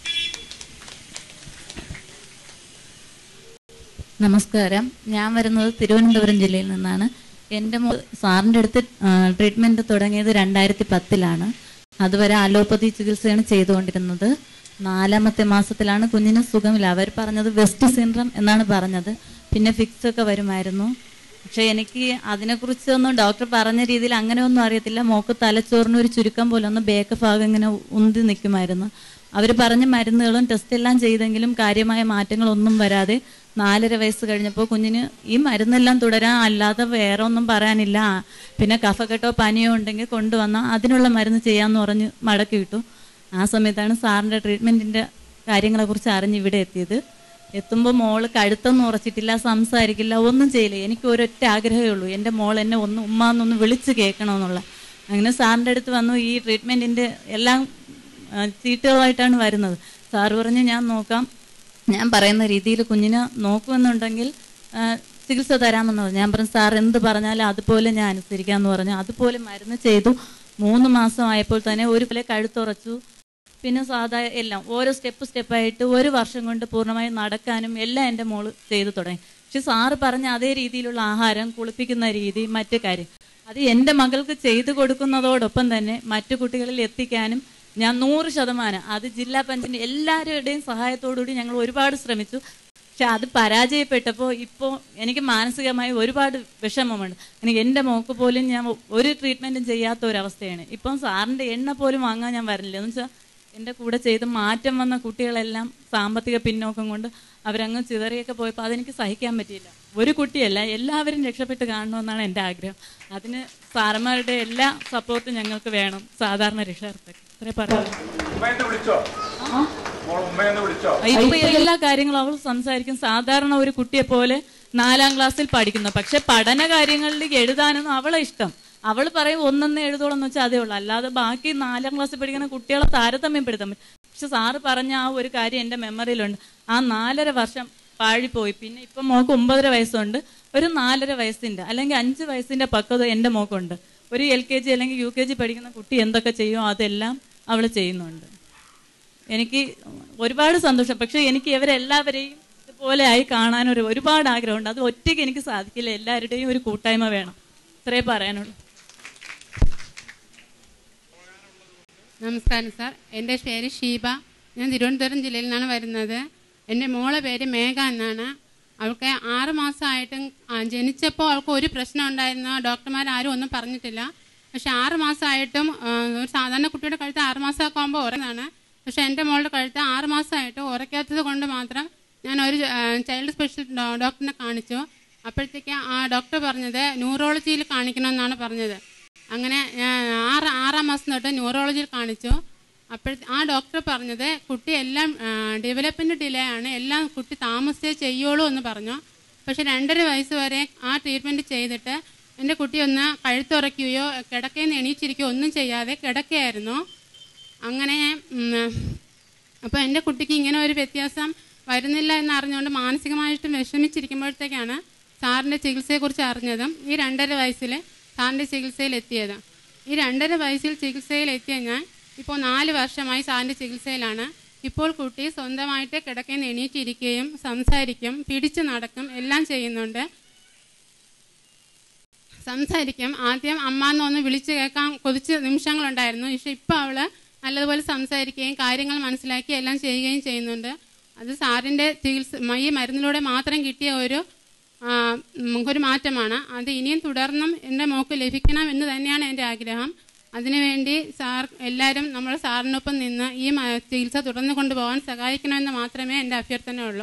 നമസ്കാരം ഞാൻ വരുന്നത് തിരുവനന്തപുരം ജില്ലയിൽ നിന്നാണ് എൻ്റെ മോ സാറിൻ്റെ അടുത്ത് ട്രീറ്റ്മെൻറ്റ് തുടങ്ങിയത് രണ്ടായിരത്തി പത്തിലാണ് അതുവരെ അലോപ്പതി ചികിത്സയാണ് ചെയ്തുകൊണ്ടിരുന്നത് നാലാമത്തെ മാസത്തിലാണ് കുഞ്ഞിന് സുഖമില്ല അവർ പറഞ്ഞത് വെസ്റ്റ് സിൻഡ്രം എന്നാണ് പറഞ്ഞത് പിന്നെ ഫിക്സ് ഒക്കെ വരുമായിരുന്നു പക്ഷെ എനിക്ക് അതിനെക്കുറിച്ചൊന്നും ഡോക്ടർ പറഞ്ഞ രീതിയിൽ അങ്ങനെയൊന്നും അറിയത്തില്ല മോക്ക് തലച്ചോറിന് ഒരു ചുരുക്കം പോലെ ഒന്ന് ബേക്ക് ഭാഗം ഇങ്ങനെ ഉന്തി നിൽക്കുമായിരുന്നു അവർ പറഞ്ഞ മരുന്നുകളും ടെസ്റ്റ് എല്ലാം ചെയ്തെങ്കിലും കാര്യമായ മാറ്റങ്ങളൊന്നും വരാതെ നാലര വയസ്സ് കഴിഞ്ഞപ്പോൾ കുഞ്ഞിന് ഈ മരുന്നെല്ലാം തുടരാൻ അല്ലാതെ വേറെ ഒന്നും പറയാനില്ല ആ, പിന്നെ കഫക്കെട്ടോ പനിയോ ഉണ്ടെങ്കിൽ കൊണ്ടുവന്നാൽ അതിനുള്ള മരുന്ന് ചെയ്യാമെന്ന് പറഞ്ഞ് മടക്കി വിട്ടു ആ സമയത്താണ് സാറിൻ്റെ ട്രീറ്റ്മെൻറ്റിൻ്റെ കാര്യങ്ങളെക്കുറിച്ച് അറിഞ്ഞ് ഇവിടെ എത്തിയത് എത്തുമ്പോൾ മോള് കഴുത്തൊന്നും ഉറച്ചിട്ടില്ല സംസാരിക്കില്ല ഒന്നും ചെയ്യില്ല എനിക്ക് ഒരൊറ്റ ആഗ്രഹമേ ഉള്ളൂ എൻ്റെ മോൾ എന്നെ ഒന്ന് ഉമ്മ എന്നൊന്ന് വിളിച്ച് കേൾക്കണമെന്നുള്ള അങ്ങനെ സാറിൻ്റെ അടുത്ത് വന്നു ഈ ട്രീറ്റ്മെൻറ്റിൻ്റെ എല്ലാം ആ, ചീട്ടുകളായിട്ടാണ് വരുന്നത് സാറ് പറഞ്ഞ് ഞാൻ നോക്കാം ഞാൻ പറയുന്ന രീതിയിൽ കുഞ്ഞിനെ നോക്കുമെന്നുണ്ടെങ്കിൽ ആ, ചികിത്സ തരാമെന്ന് പറഞ്ഞു ഞാൻ പറഞ്ഞു സാർ എന്ത് പറഞ്ഞാലും അതുപോലെ ഞാൻ അനുസരിക്കാമെന്ന് പറഞ്ഞു അതുപോലെ മരുന്ന് ചെയ്തു മൂന്ന് മാസം ആയപ്പോൾ തന്നെ ഒരു പോലെ കഴുത്തുറച്ചു പിന്നെ സാധാ എല്ലാം ഓരോ സ്റ്റെപ്പ് സ്റ്റെപ്പായിട്ട് ഒരു വർഷം കൊണ്ട് പൂർണ്ണമായും നടക്കാനും എല്ലാം എൻ്റെ മോള് ചെയ്തു തുടങ്ങി പക്ഷെ സാറ് പറഞ്ഞ അതേ രീതിയിലുള്ള ആഹാരം കുളിപ്പിക്കുന്ന രീതി മറ്റു കാര്യം അത് എൻ്റെ മകൾക്ക് ചെയ്തു കൊടുക്കുന്നതോടൊപ്പം തന്നെ മറ്റു കുട്ടികളിൽ എത്തിക്കാനും ഞാൻ നൂറ് ശതമാനം അത് ജില്ലാ പഞ്ചായത്ത് എല്ലാവരുടെയും സഹായത്തോടുകൂടി ഞങ്ങൾ ഒരുപാട് ശ്രമിച്ചു പക്ഷെ അത് പരാജയപ്പെട്ടപ്പോൾ ഇപ്പോൾ എനിക്ക് മാനസികമായി ഒരുപാട് വിഷമമുണ്ട് എനിക്ക് എൻ്റെ മോക്ക് പോലും ഞാൻ ഒരു ട്രീറ്റ്മെൻറ്റും ചെയ്യാത്ത ഒരവസ്ഥയാണ് ഇപ്പം സാറിൻ്റെ എണ്ണ പോലും വാങ്ങാൻ ഞാൻ വരില്ല എന്ന് വെച്ചാൽ എൻ്റെ കൂടെ ചെയ്ത് മാറ്റം വന്ന കുട്ടികളെല്ലാം സാമ്പത്തിക പിന്നോക്കം കൊണ്ട് അവരങ്ങ് ചിതറിയൊക്കെ പോയപ്പോൾ അതെനിക്ക് സഹിക്കാൻ പറ്റിയില്ല ഒരു കുട്ടിയല്ല എല്ലാവരും രക്ഷപ്പെട്ട് കാണണമെന്നാണ് എൻ്റെ ആഗ്രഹം അതിന് സാറന്മാരുടെ എല്ലാ സപ്പോർട്ടും ഞങ്ങൾക്ക് വേണം സാധാരണ രക്ഷകർത്താക്കൾ ഇത്രേ പറയാം ഇപ്പൊ എല്ലാ കാര്യങ്ങളും അവൾ സംസാരിക്കും സാധാരണ ഒരു കുട്ടിയെ പോലെ നാലാം ക്ലാസ്സിൽ പഠിക്കുന്നു പക്ഷെ പഠന കാര്യങ്ങളിൽ എഴുതാനൊന്നും അവളെ ഇഷ്ടം അവൾ പറയും ഒന്നെന്ന് എഴുതോളെന്ന് വെച്ചാൽ അതേ ഉള്ളൂ അല്ലാതെ ബാക്കി നാലാം ക്ലാസ്സിൽ പഠിക്കുന്ന കുട്ടികളെ താരതമ്യപ്പെടുത്താൻ പറ്റും പക്ഷെ സാറ് പറഞ്ഞ ആ ഒരു കാര്യം എൻ്റെ മെമ്മറിയിലുണ്ട് ആ നാലര വർഷം പാഴിപ്പോയി പിന്നെ ഇപ്പം മോക്ക് ഒമ്പതര വയസ്സുണ്ട് ഒരു നാലര വയസ്സിന്റെ അല്ലെങ്കിൽ അഞ്ച് വയസ്സിന്റെ പക്വത എൻ്റെ മോക്കുണ്ട് ഒരു എൽ കെ ജി അല്ലെങ്കിൽ യു കെ ജി പഠിക്കുന്ന കുട്ടി എന്തൊക്കെ ചെയ്യുമോ അതെല്ലാം അവൾ ചെയ്യുന്നുണ്ട് എനിക്ക് ഒരുപാട് സന്തോഷം പക്ഷെ എനിക്ക് ഇവരെല്ലാവരെയും ഇതുപോലെ ആയി കാണാനൊരു ഒരുപാട് ആഗ്രഹമുണ്ട് അത് ഒറ്റയ്ക്ക് എനിക്ക് സാധിക്കില്ല എല്ലാവരുടെയും ഒരു കൂട്ടായ്മ വേണം ഇത്രേ പറയാനുള്ളൂ നമസ്കാരം സാർ എൻ്റെ പേര് ഷീബ ഞാൻ തിരുവനന്തപുരം ജില്ലയിൽ നിന്നാണ് വരുന്നത് എൻ്റെ മോളെ പേര് മേഘ എന്നാണ് അവൾക്ക് ആറ് മാസമായിട്ടും ആ, ജനിച്ചപ്പോൾ അവൾക്ക് ഒരു പ്രശ്നം ഉണ്ടായിരുന്നു ഡോക്ടർമാർ ആരും ഒന്നും പറഞ്ഞിട്ടില്ല പക്ഷെ ആറ് മാസമായിട്ടും ആ, ഒരു സാധാരണ കുട്ടിയുടെ കഴുത്ത് ആറ് മാസമൊക്കെ ആകുമ്പോൾ ഉറങ്ങാണ് പക്ഷെ എൻ്റെ മോളുടെ കഴുത്ത് ആറ് മാസമായിട്ട് ഉറക്കാത്തത് കൊണ്ട് മാത്രം ഞാൻ ഒരു ചൈൽഡ് സ്പെഷ്യൽ ഡോക്ടറിനെ കാണിച്ചു അപ്പോഴത്തേക്ക് ആ ഡോക്ടർ പറഞ്ഞത് ന്യൂറോളജിയിൽ കാണിക്കണമെന്നാണ് പറഞ്ഞത് അങ്ങനെ ഞാൻ ആറ് ആറാം മാസം തൊട്ട് ന്യൂറോളജിയിൽ കാണിച്ചു അപ്പോൾ ആ ഡോക്ടർ പറഞ്ഞത് കുട്ടി എല്ലാം ഡെവലപ്മെൻറ്റ് ഡിലേ ആണ് എല്ലാം കുട്ടി താമസിച്ചേ ചെയ്യുള്ളൂ എന്ന് പറഞ്ഞു പക്ഷെ രണ്ടര വയസ്സ് വരെ ആ ട്രീറ്റ്മെൻറ്റ് ചെയ്തിട്ട് എൻ്റെ കുട്ടി ഒന്ന് കഴുത്തുറയ്ക്കുകയോ കിടക്കയിൽ നിന്ന് എണീച്ചിരിക്കുകയോ ഒന്നും ചെയ്യാതെ കിടക്കുകയായിരുന്നു അങ്ങനെ അപ്പോൾ എൻ്റെ കുട്ടിക്ക് ഇങ്ങനെ ഒരു വ്യത്യാസം വരുന്നില്ല എന്ന് അറിഞ്ഞുകൊണ്ട് മാനസികമായിട്ടും വിഷമിച്ചിരിക്കുമ്പോഴത്തേക്കാണ് സാറിൻ്റെ ചികിത്സയെക്കുറിച്ച് അറിഞ്ഞതും ഈ രണ്ടര വയസ്സിൽ സാറിൻ്റെ ചികിത്സയിൽ എത്തിയത് ഈ രണ്ടര വയസ്സിൽ ചികിത്സയിൽ എത്തിയ ഞാൻ ഇപ്പോൾ നാല് വർഷമായി സാറിൻ്റെ ചികിത്സയിലാണ് ഇപ്പോൾ കുട്ടി സ്വന്തമായിട്ട് കിടക്കയിൽ നിന്ന് എണീറ്റിരിക്കുകയും സംസാരിക്കും പിടിച്ചു നടക്കും എല്ലാം ചെയ്യുന്നുണ്ട് സംസാരിക്കും ആദ്യം അമ്മ എന്നൊന്ന് വിളിച്ചു കേൾക്കാൻ കൊതിച്ച നിമിഷങ്ങളുണ്ടായിരുന്നു പക്ഷെ ഇപ്പോൾ അവൾ നല്ലതുപോലെ സംസാരിക്കുകയും കാര്യങ്ങൾ മനസ്സിലാക്കി എല്ലാം ചെയ്യുകയും ചെയ്യുന്നുണ്ട് അത് സാറിൻ്റെ ചികിത്സ ഈ മരുന്നിലൂടെ മാത്രം കിട്ടിയ ഒരു ആ, ഉം, ഒരു മാറ്റമാണ് അത് ഇനിയും തുടർന്നും എൻ്റെ മോക്ക് ലഭിക്കണം എന്ന് തന്നെയാണ് എൻ്റെ ആഗ്രഹം അതിനുവേണ്ടി സാർ എല്ലാവരും നമ്മൾ സാറിനൊപ്പം നിന്ന് ഈ മ- ചികിത്സ തുടർന്ന് കൊണ്ടുപോകാൻ സഹായിക്കണമെന്ന് മാത്രമേ എൻ്റെ അഭ്യർത്ഥനയുള്ളൂ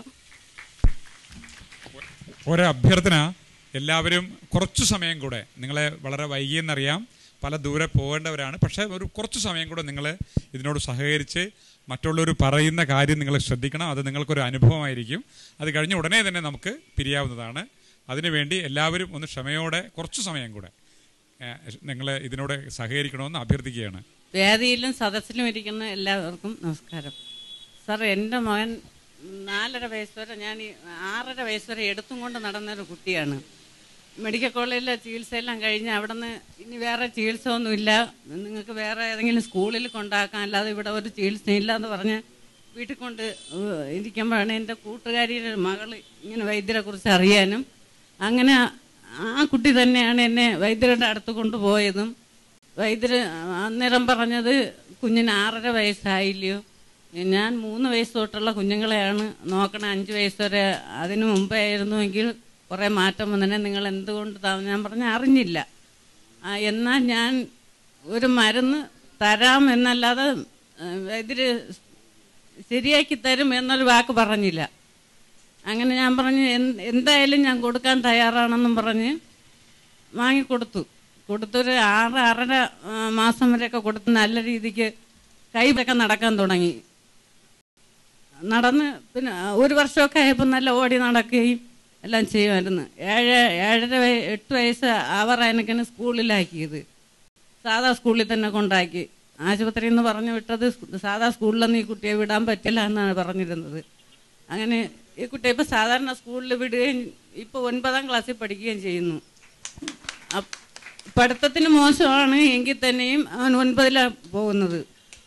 ഒരു അഭ്യർത്ഥന എല്ലാവരും കുറച്ചു സമയം കൂടെ നിങ്ങളെ വളരെ വൈകിയെന്നറിയാം പല ദൂരെ പോകേണ്ടവരാണ് പക്ഷേ ഒരു കുറച്ച് സമയം കൂടെ നിങ്ങൾ ഇതിനോട് സഹകരിച്ച് മറ്റുള്ളവർ പറയുന്ന കാര്യം നിങ്ങൾ ശ്രദ്ധിക്കണം അത് നിങ്ങൾക്കൊരു അനുഭവമായിരിക്കും അത് കഴിഞ്ഞ് ഉടനെ തന്നെ നമുക്ക് പിരിയാവുന്നതാണ് അതിനുവേണ്ടി എല്ലാവരും ഒന്ന് ക്ഷമയോടെ കുറച്ച് സമയം കൂടെ നിങ്ങൾ ഇതിനോട് സഹകരിക്കണമെന്ന് അഭ്യർത്ഥിക്കുകയാണ് വേദിയിലും സദസ്സിലും ഇരിക്കുന്ന എല്ലാവർക്കും നമസ്കാരം സാർ എൻ്റെ മകൻ നാലര വയസ്സ് വരെ ഞാൻ ഈ ആറര വയസ്സ് വരെ എടുത്തും കൊണ്ട് നടന്നൊരു കുട്ടിയാണ് മെഡിക്കൽ കോളേജിലെ ചികിത്സയെല്ലാം കഴിഞ്ഞ് അവിടെ നിന്ന് ഇനി വേറെ ചികിത്സ ഒന്നുമില്ല നിങ്ങൾക്ക് വേറെ ഏതെങ്കിലും സ്കൂളിൽ കൊണ്ടാക്കാം അല്ലാതെ ഇവിടെ ഒരു ചികിത്സയില്ല എന്ന് പറഞ്ഞ് വീട്ടിൽ കൊണ്ട് ഏഹ്, ഇരിക്കുമ്പോഴാണ് എൻ്റെ കൂട്ടുകാരിയുടെ മകൾ ഇങ്ങനെ വൈദ്യരെ കുറിച്ച് അറിയാനും അങ്ങനെ ആ കുട്ടി തന്നെയാണ് എന്നെ വൈദ്യരുടെ അടുത്ത് കൊണ്ടുപോയതും വൈദ്യര് അന്നേരം പറഞ്ഞത് കുഞ്ഞിന് ആറര വയസ്സായില്ലയോ ഞാൻ മൂന്ന് വയസ്സ് തൊട്ടുള്ള കുഞ്ഞുങ്ങളെയാണ് നോക്കണേ അഞ്ച് വയസ്സ് വരെ അതിന് മുമ്പായിരുന്നുവെങ്കിൽ കുറേ മാറ്റം വന്നതിനെ നിങ്ങൾ എന്തുകൊണ്ട് താ- ഞാൻ പറഞ്ഞ അറിഞ്ഞില്ല ആ, എന്നാൽ ഞാൻ ഒരു മരുന്ന് തരാം എന്നല്ലാതെ ആ, വൈദ്യര് ശരിയാക്കി തരും എന്നൊരു വാക്ക് പറഞ്ഞില്ല അങ്ങനെ ഞാൻ പറഞ്ഞു "എന്ത്- എന്തായാലും ഞാൻ കൊടുക്കാൻ തയ്യാറാണെന്നും പറഞ്ഞ് വാങ്ങിക്കൊടുത്തു കൊടുത്തൊരു ആറ് ആറര ആ, മാസം വരെയൊക്കെ കൊടുത്ത് നല്ല രീതിക്ക് കൈയൊക്കെ നടക്കാൻ തുടങ്ങി നടന്ന് പിന്നെ ഒരു വർഷമൊക്കെ ആയപ്പോൾ നല്ല ഓടി നടക്കുകയും എല്ലാം ചെയ്യുമായിരുന്നു ഏഴ് ഏഴര വയ- എട്ട് വയസ്സ് ആവറായനക്കാണ് സ്കൂളിലാക്കിയത് സാധാ സ്കൂളിൽ തന്നെ കൊണ്ടാക്കി ആശുപത്രിയിൽ നിന്ന് പറഞ്ഞു വിട്ടത് സ് സാധാ സ്കൂളിലൊന്നും ഈ കുട്ടിയെ വിടാൻ പറ്റില്ല എന്നാണ് പറഞ്ഞിരുന്നത് അങ്ങനെ ഈ കുട്ടിയെ ഇപ്പോൾ സാധാരണ സ്കൂളിൽ വിടുകയും ഇപ്പോൾ ഒൻപതാം ക്ലാസ്സിൽ പഠിക്കുകയും ചെയ്യുന്നു അപ്പ് പഠിത്തത്തിന് മോശമാണ് എങ്കിൽ തന്നെയും അവൻ ഒൻപതിലാണ് പോകുന്നത്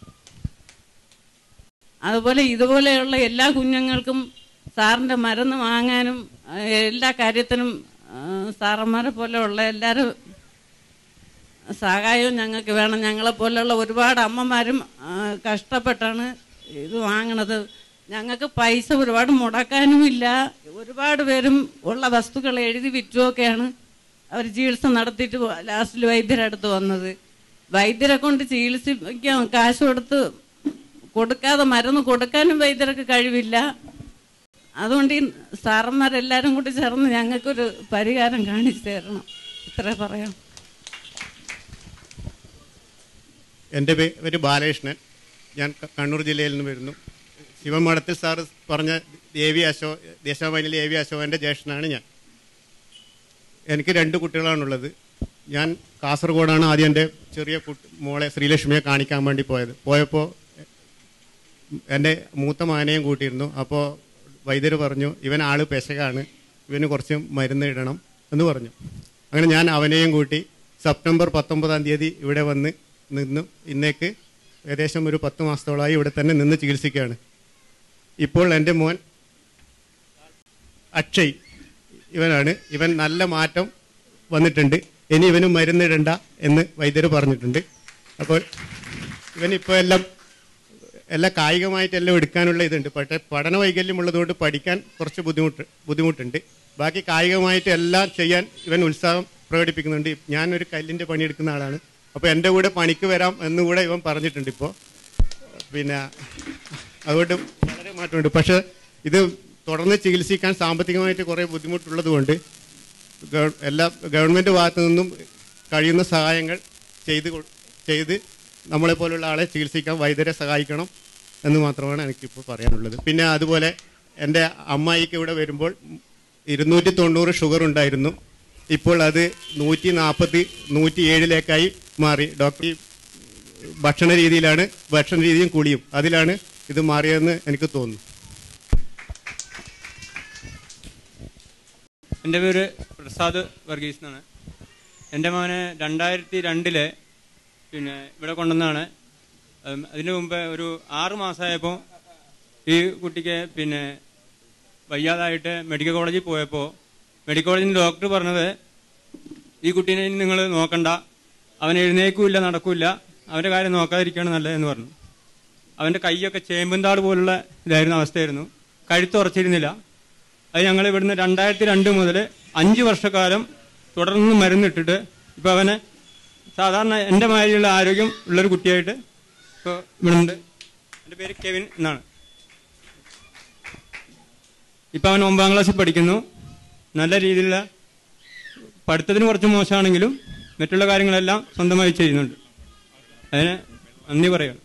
അതുപോലെ ഇതുപോലെയുള്ള എല്ലാ കുഞ്ഞുങ്ങൾക്കും സാറിൻ്റെ മരുന്ന് വാങ്ങാനും ആ, എല്ലാ കാര്യത്തിനും ആ, സാറന്മാരെ പോലെയുള്ള എല്ലാവരും സഹായവും ഞങ്ങൾക്ക് വേണം ഞങ്ങളെ പോലെയുള്ള ഒരുപാട് അമ്മമാരും ആ, കഷ്ടപ്പെട്ടാണ് ഇത് വാങ്ങണത് ഞങ്ങൾക്ക് പൈസ ഒരുപാട് മുടക്കാനുമില്ല ഒരുപാട് പേരും ഉള്ള വസ്തുക്കൾ എഴുതി വിറ്റുമൊക്കെയാണ് അവർ ചികിത്സ നടത്തിയിട്ട് ലാസ്റ്റിൽ വൈദ്യരുടെ അടുത്ത് വന്നത് വൈദ്യരെ കൊണ്ട് ചികിത്സിക്കാൻ കാശ് കൊടുത്ത് കൊടുക്കാതെ മരുന്ന് കൊടുക്കാനും വൈദ്യർക്ക് കഴിവില്ല അതുകൊണ്ട് ഈ സാറന്മാരെല്ലാവരും കൂടി ചേർന്ന് ഞങ്ങൾക്കൊരു പരിഹാരം കാണിച്ചു തരണം ഇത്രേ പറയാം എൻ്റെ പേര് ബാലകൃഷ്ണൻ ഞാൻ ക- കണ്ണൂർ ജില്ലയിൽ നിന്ന് വരുന്നു ശിവമഠത്തിൽ സാറ് പറഞ്ഞ ദേവി അശോ ദേശാഭിമാനിയിലെ ദേവി അശോകൻ്റെ ജ്യേഷ്ഠനാണ് ഞാൻ എനിക്ക് രണ്ട് കുട്ടികളാണുള്ളത് ഞാൻ കാസർഗോഡാണ് ആദ്യം എൻ്റെ ചെറിയ കുട്ടി മോളെ ശ്രീലക്ഷ്മിയെ കാണിക്കാൻ വേണ്ടി പോയത് പോയപ്പോൾ എൻ്റെ മൂത്ത മാനയും കൂട്ടിയിരുന്നു അപ്പോൾ വൈദ്യർ പറഞ്ഞു ഇവൻ ആള് പെശകാണ് ഇവന് കുറച്ച് മരുന്ന് ഇടണം എന്ന് പറഞ്ഞു അങ്ങനെ ഞാൻ അവനെയും കൂട്ടി സെപ്റ്റംബർ പത്തൊമ്പതാം തീയതി ഇവിടെ വന്ന് നിന്നു ഇന്നേക്ക് ഏകദേശം ഒരു പത്ത് മാസത്തോളമായി ഇവിടെ തന്നെ നിന്ന് ചികിത്സിക്കുകയാണ് ഇപ്പോൾ എൻ്റെ മോൻ അക്ഷയ് ഇവനാണ് ഇവൻ നല്ല മാറ്റം വന്നിട്ടുണ്ട് ഇനി ഇവന് മരുന്നിടണ്ട എന്ന് വൈദ്യർ പറഞ്ഞിട്ടുണ്ട് അപ്പോൾ ഇവനിപ്പോൾ എല്ലാം എല്ലാം കായികമായിട്ടെല്ലാം എടുക്കാനുള്ള ഇതുണ്ട് പക്ഷേ പഠന വൈകല്യമുള്ളതുകൊണ്ട് പഠിക്കാൻ കുറച്ച് ബുദ്ധിമുട്ട് ബുദ്ധിമുട്ടുണ്ട് ബാക്കി കായികമായിട്ട് എല്ലാം ചെയ്യാൻ ഇവൻ ഉത്സാഹം പ്രകടിപ്പിക്കുന്നുണ്ട് ഞാനൊരു കല്ലിൻ്റെ പണിയെടുക്കുന്ന ആളാണ് അപ്പോൾ എൻ്റെ കൂടെ പണിക്ക് വരാം എന്നുകൂടെ ഇവൻ പറഞ്ഞിട്ടുണ്ട് ഇപ്പോൾ പിന്നെ അതുകൊണ്ട് വളരെ മാറ്റമുണ്ട് പക്ഷേ ഇത് തുടർന്ന് ചികിത്സിക്കാൻ സാമ്പത്തികമായിട്ട് കുറേ ബുദ്ധിമുട്ടുള്ളത് കൊണ്ട് ഗവ- എല്ലാ ഗവൺമെൻറ് ഭാഗത്തു നിന്നും കഴിയുന്ന സഹായങ്ങൾ ചെയ്ത് കൊ- ചെയ്ത് നമ്മളെ പോലുള്ള ആളെ ചികിത്സിക്കാൻ വൈദ്യരെ സഹായിക്കണം എന്ന് മാത്രമാണ് എനിക്കിപ്പോൾ പറയാനുള്ളത് പിന്നെ അതുപോലെ എൻ്റെ അമ്മായിക്ക് ഇവിടെ വരുമ്പോൾ ഇരുന്നൂറ്റി തൊണ്ണൂറ് ഷുഗർ ഉണ്ടായിരുന്നു ഇപ്പോൾ അത് നൂറ്റി നാൽപ്പത്തി നൂറ്റി ഏഴിലേക്കായി മാറി ഡോക്ടർ ഈ ഭക്ഷണ രീതിയിലാണ് ഭക്ഷണ രീതിയും കുളിയും അതിലാണ് ഇത് മാറിയതെന്ന് എനിക്ക് തോന്നുന്നു എൻ്റെ പേര് പ്രസാദ് വർഗീസ് എന്നാണ് എൻ്റെ മോനെ രണ്ടായിരത്തി രണ്ടില് പിന്നെ ഇവിടെ കൊണ്ടുവന്നാണ് ഉം, അതിനു മുമ്പ് ഒരു ആറ് മാസമായപ്പോൾ ഈ കുട്ടിക്ക് പിന്നെ വയ്യാതായിട്ട് മെഡിക്കൽ കോളേജിൽ പോയപ്പോൾ മെഡിക്കൽ കോളേജിൽ നിന്ന് ഡോക്ടർ പറഞ്ഞത് ഈ കുട്ടീനെ ഇനി നിങ്ങൾ നോക്കണ്ട അവൻ എഴുന്നേക്കില്ല നടക്കില്ല അവൻ്റെ കാര്യം നോക്കാതിരിക്കുകയാണ് നല്ലതെന്ന് പറഞ്ഞു അവൻ്റെ കൈയൊക്കെ ചേമ്പുംതാട് പോലുള്ള ഇതായിരുന്നു അവസ്ഥയായിരുന്നു കഴുത്തുറച്ചിരുന്നില്ല അത് ഞങ്ങൾ ഇവിടുന്ന് രണ്ടായിരത്തി രണ്ട് മുതൽ അഞ്ച് വർഷക്കാലം തുടർന്ന് മരുന്നിട്ടിട്ട് ഇപ്പോൾ അവനെ സാധാരണ എൻ്റെ മാതിരിയുള്ള ആരോഗ്യം ഉള്ളൊരു കുട്ടിയായിട്ട് ഇപ്പോൾ ഇവിടുണ്ട് എൻ്റെ പേര് കെവിൻ എന്നാണ് ഇപ്പം അവൻ ഒമ്പതാം ക്ലാസ്സിൽ പഠിക്കുന്നു നല്ല രീതിയിലുള്ള പഠിത്തത്തിന് കുറച്ച് മോശമാണെങ്കിലും മറ്റുള്ള കാര്യങ്ങളെല്ലാം സ്വന്തമായി ചെയ്യുന്നുണ്ട് അതിന് നന്ദി പറയുകയാണ്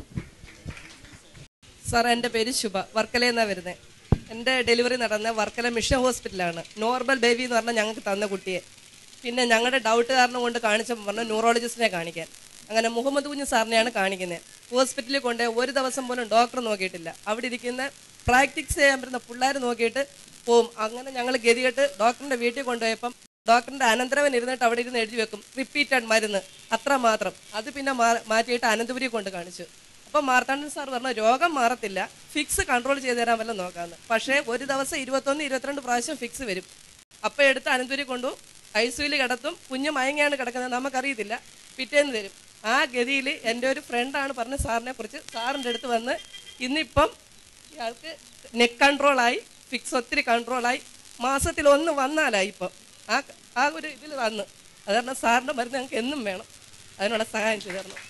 സാർ എൻ്റെ പേര് ശുഭ വർക്കലയിൽ നിന്നാണ് വരുന്നത് എൻ്റെ ഡെലിവറി നടന്ന വർക്കല മിഷൻ ഹോസ്പിറ്റലാണ് നോർമൽ ബേബി എന്ന് പറഞ്ഞാൽ ഞങ്ങൾക്ക് തന്ന കുട്ടിയെ പിന്നെ ഞങ്ങളുടെ ഡൗട്ട് കാരണം കൊണ്ട് കാണിച്ചപ്പോൾ പറഞ്ഞു ന്യൂറോളജിസ്റ്റിനെ കാണിക്കാൻ അങ്ങനെ മുഹമ്മദ് കുഞ്ഞ് സാറിനെയാണ് കാണിക്കുന്നത് ഹോസ്പിറ്റലിൽ കൊണ്ട് ഒരു ദിവസം പോലും ഡോക്ടർ നോക്കിയിട്ടില്ല അവിടെ ഇരിക്കുന്ന പ്രാക്ടീസ് ചെയ്യാൻ പറ്റുന്ന പിള്ളേർ നോക്കിയിട്ട് പോവും അങ്ങനെ ഞങ്ങൾ ഗതികെട്ട് ഡോക്ടറിൻ്റെ വീട്ടിൽ കൊണ്ടുപോയപ്പം ഡോക്ടറിന്റെ അനന്തരവൻ ഇരുന്നിട്ട് അവിടെ ഇരുന്ന് എഴുതി വെക്കും റിപ്പീറ്റഡ് മരുന്ന് അത്ര മാത്രം അത് പിന്നെ മാ- മാറ്റിയിട്ട് അനന്തപുരി കൊണ്ട് കാണിച്ചു അപ്പോൾ മാർത്താണ്ഡൻ സാർ പറഞ്ഞു രോഗം മാറത്തില്ല ഫിക്സ് കൺട്രോൾ ചെയ്ത് തരാൻ വല്ല നോക്കാമെന്ന് പക്ഷേ ഒരു ദിവസം ഇരുപത്തൊന്ന് ഇരുപത്തിരണ്ട് പ്രാവശ്യം ഫിക്സ് വരും അപ്പോൾ എടുത്ത് അനന്തപുരി കൊണ്ടു ഐ സിയിൽ കിടത്തും കുഞ്ഞ് മയങ്ങിയാണ് കിടക്കുന്നത് നമുക്കറിയത്തില്ല പിറ്റേന്ന് തരും ആ ഗതിയിൽ എൻ്റെ ഒരു ഫ്രണ്ടാണ് പറഞ്ഞ സാറിനെ കുറിച്ച് സാറിൻ്റെ അടുത്ത് വന്ന് ഇന്നിപ്പം ഇയാൾക്ക് നെക്ക് കൺട്രോളായി ഫിക്സ് ഒത്തിരി കൺട്രോളായി മാസത്തിൽ ഒന്ന് വന്നാലായി ഇപ്പം ആ ആ ഒരു ഇതിൽ വന്ന് അത് കാരണം സാറിൻ്റെ മരുന്ന് ഞങ്ങൾക്ക് എന്നും വേണം അതിനുള്ള സഹായം ചെയ്തു തരണം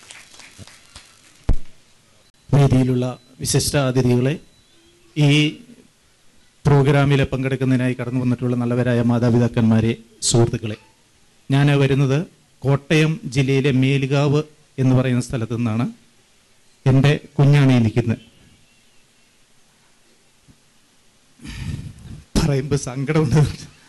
വേദിയിലുള്ള വിശിഷ്ട അതിഥികളെ ഈ പ്രോഗ്രാമിൽ പങ്കെടുക്കുന്നതിനായി കടന്നു വന്നിട്ടുള്ള നല്ലവരായ മാതാപിതാക്കന്മാരെ സുഹൃത്തുക്കളെ ഞാൻ വരുന്നത് കോട്ടയം ജില്ലയിലെ മേലുകാവ് എന്ന് പറയുന്ന സ്ഥലത്തു നിന്നാണ് എൻ്റെ കുഞ്ഞാണ് ഈ നിൽക്കുന്നത് പറയുമ്പോൾ സങ്കടമുണ്ട്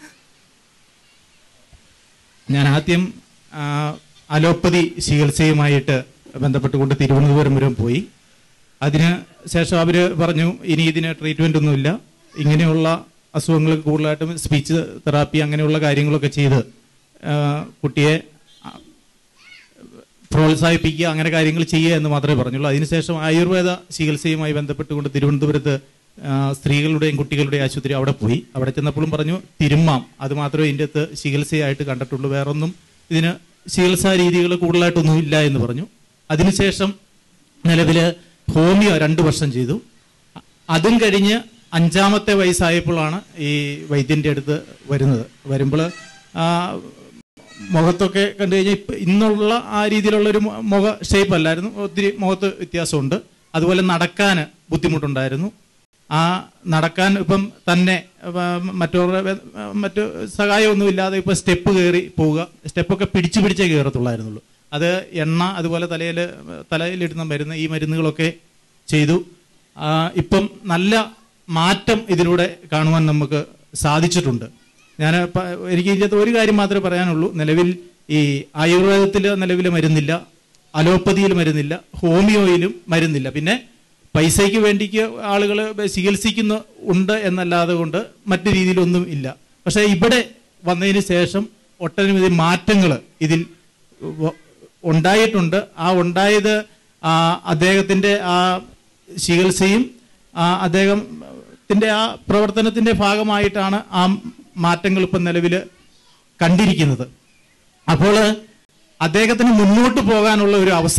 ഞാൻ ആദ്യം ആ, അലോപ്പതി ചികിത്സയുമായിട്ട് ബന്ധപ്പെട്ടുകൊണ്ട് തിരുവനന്തപുരം വരെ പോയി അതിന് ശേഷം അവർ പറഞ്ഞു ഇനി ഇതിന് ട്രീറ്റ്മെൻ്റ് ഒന്നുമില്ല ഇങ്ങനെയുള്ള അസുഖങ്ങൾ കൂടുതലായിട്ടും സ്പീച്ച് തെറാപ്പി അങ്ങനെയുള്ള കാര്യങ്ങളൊക്കെ ചെയ്ത് ആ, കുട്ടിയെ ആ, പ്രോത്സാഹിപ്പിക്കുക അങ്ങനെ കാര്യങ്ങൾ ചെയ്യുക എന്ന് മാത്രമേ പറഞ്ഞുള്ളൂ അതിനുശേഷം ആയുർവേദ ചികിത്സയുമായി ബന്ധപ്പെട്ടുകൊണ്ട് തിരുവനന്തപുരത്ത് ആ, സ്ത്രീകളുടെയും കുട്ടികളുടെയും ആശുപത്രി അവിടെ പോയി അവിടെ ചെന്നപ്പോഴും പറഞ്ഞു തിരുമ്മാം അത് മാത്രമേ ഇതിൻ്റെ അകത്ത് ചികിത്സയായിട്ട് കണ്ടിട്ടുള്ളൂ വേറൊന്നും ഇതിന് ചികിത്സാ രീതികൾ കൂടുതലായിട്ടൊന്നും ഇല്ല എന്ന് പറഞ്ഞു അതിനുശേഷം നിലവിൽ ഹോമിയോ രണ്ട് വർഷം ചെയ്തു അതും കഴിഞ്ഞ് അഞ്ചാമത്തെ വയസ്സായപ്പോഴാണ് ഈ വൈദ്യൻ്റെ അടുത്ത് വരുന്നത് വരുമ്പോൾ മുഖത്തൊക്കെ കണ്ടു കഴിഞ്ഞാൽ ഇപ്പം ഇന്നുള്ള ആ രീതിയിലുള്ള ഒരു മു- മുഖ ഷേപ്പ് അല്ലായിരുന്നു ഒത്തിരി മുഖത്ത് വ്യത്യാസമുണ്ട് അതുപോലെ നടക്കാൻ ബുദ്ധിമുട്ടുണ്ടായിരുന്നു ആ നടക്കാൻ ഇപ്പം തന്നെ ആ, മറ്റവരുടെ വേ- മറ്റു സഹായമൊന്നുമില്ലാതെ ഇപ്പം സ്റ്റെപ്പ് കയറി പോവുക സ്റ്റെപ്പൊക്കെ പിടിച്ച് പിടിച്ചേ കയറത്തുള്ളായിരുന്നുള്ളൂ അത് എണ്ണ അതുപോലെ തലയിൽ തലയിലിടുന്ന മരുന്ന് ഈ മരുന്നുകളൊക്കെ ചെയ്തു ആ, ഇപ്പം നല്ല മാറ്റം ഇതിലൂടെ കാണുവാൻ നമുക്ക് സാധിച്ചിട്ടുണ്ട് ഞാൻ പ- എനിക്ക് ഇതിനകത്ത് ഒരു കാര്യം മാത്രമേ പറയാനുള്ളൂ നിലവിൽ ഈ ആയുർവേദത്തിൽ നിലവിൽ മരുന്നില്ല അലോപ്പതിയിൽ മരുന്നില്ല ഹോമിയോയിലും മരുന്നില്ല പിന്നെ പൈസയ്ക്ക് വേണ്ടിക്ക് ആളുകൾ ചികിത്സിക്കുന്ന ഉണ്ട് എന്നല്ലാതെ കൊണ്ട് മറ്റു രീതിയിലൊന്നും ഇല്ല പക്ഷേ ഇവിടെ വന്നതിന് ശേഷം ഒട്ടനവധി മാറ്റങ്ങൾ ഇതിൽ വ- ഉണ്ടായിട്ടുണ്ട് ആ ഉണ്ടായത് ആ അദ്ദേഹത്തിൻ്റെ ആ ചികിത്സയും ആ അദ്ദേഹത്തിൻ്റെ ആ പ്രവർത്തനത്തിൻ്റെ ഭാഗമായിട്ടാണ് ആ മാറ്റങ്ങൾ ഇപ്പം നിലവിൽ കണ്ടിരിക്കുന്നത് അപ്പോൾ അദ്ദേഹത്തിന് മുന്നോട്ട് പോകാനുള്ള ഒരു അവസരം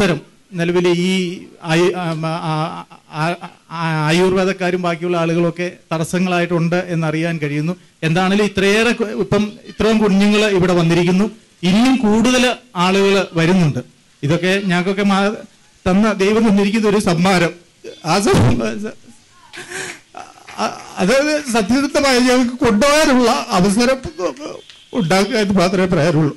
നിലവിൽ ഈ ആയു- ആ, ആ, ആ, ആ, ആയുർവേദക്കാരും ബാക്കിയുള്ള ആളുകളൊക്കെ തടസ്സങ്ങളായിട്ടുണ്ട് എന്നറിയാൻ കഴിയുന്നു എന്താണെങ്കിലും ഇത്രയേറെ കു- ഇപ്പം ഇത്രയും കുഞ്ഞുങ്ങൾ ഇവിടെ വന്നിരിക്കുന്നു ഇനിയും കൂടുതൽ ആളുകൾ വരുന്നുണ്ട് ഇതൊക്കെ ഞങ്ങൾക്കൊക്കെ മാ- തന്ന ദൈവം തന്നിരിക്കുന്ന ഒരു സമ്മാനം ആ സമ്മാ- അ- അതായത് സത്യസന്ധമായി ഞങ്ങൾക്ക് കൊണ്ടുപോകാനുള്ള അവസരം ഉണ്ടാക്കുക എന്ന് മാത്രമേ പറയാനുള്ളൂ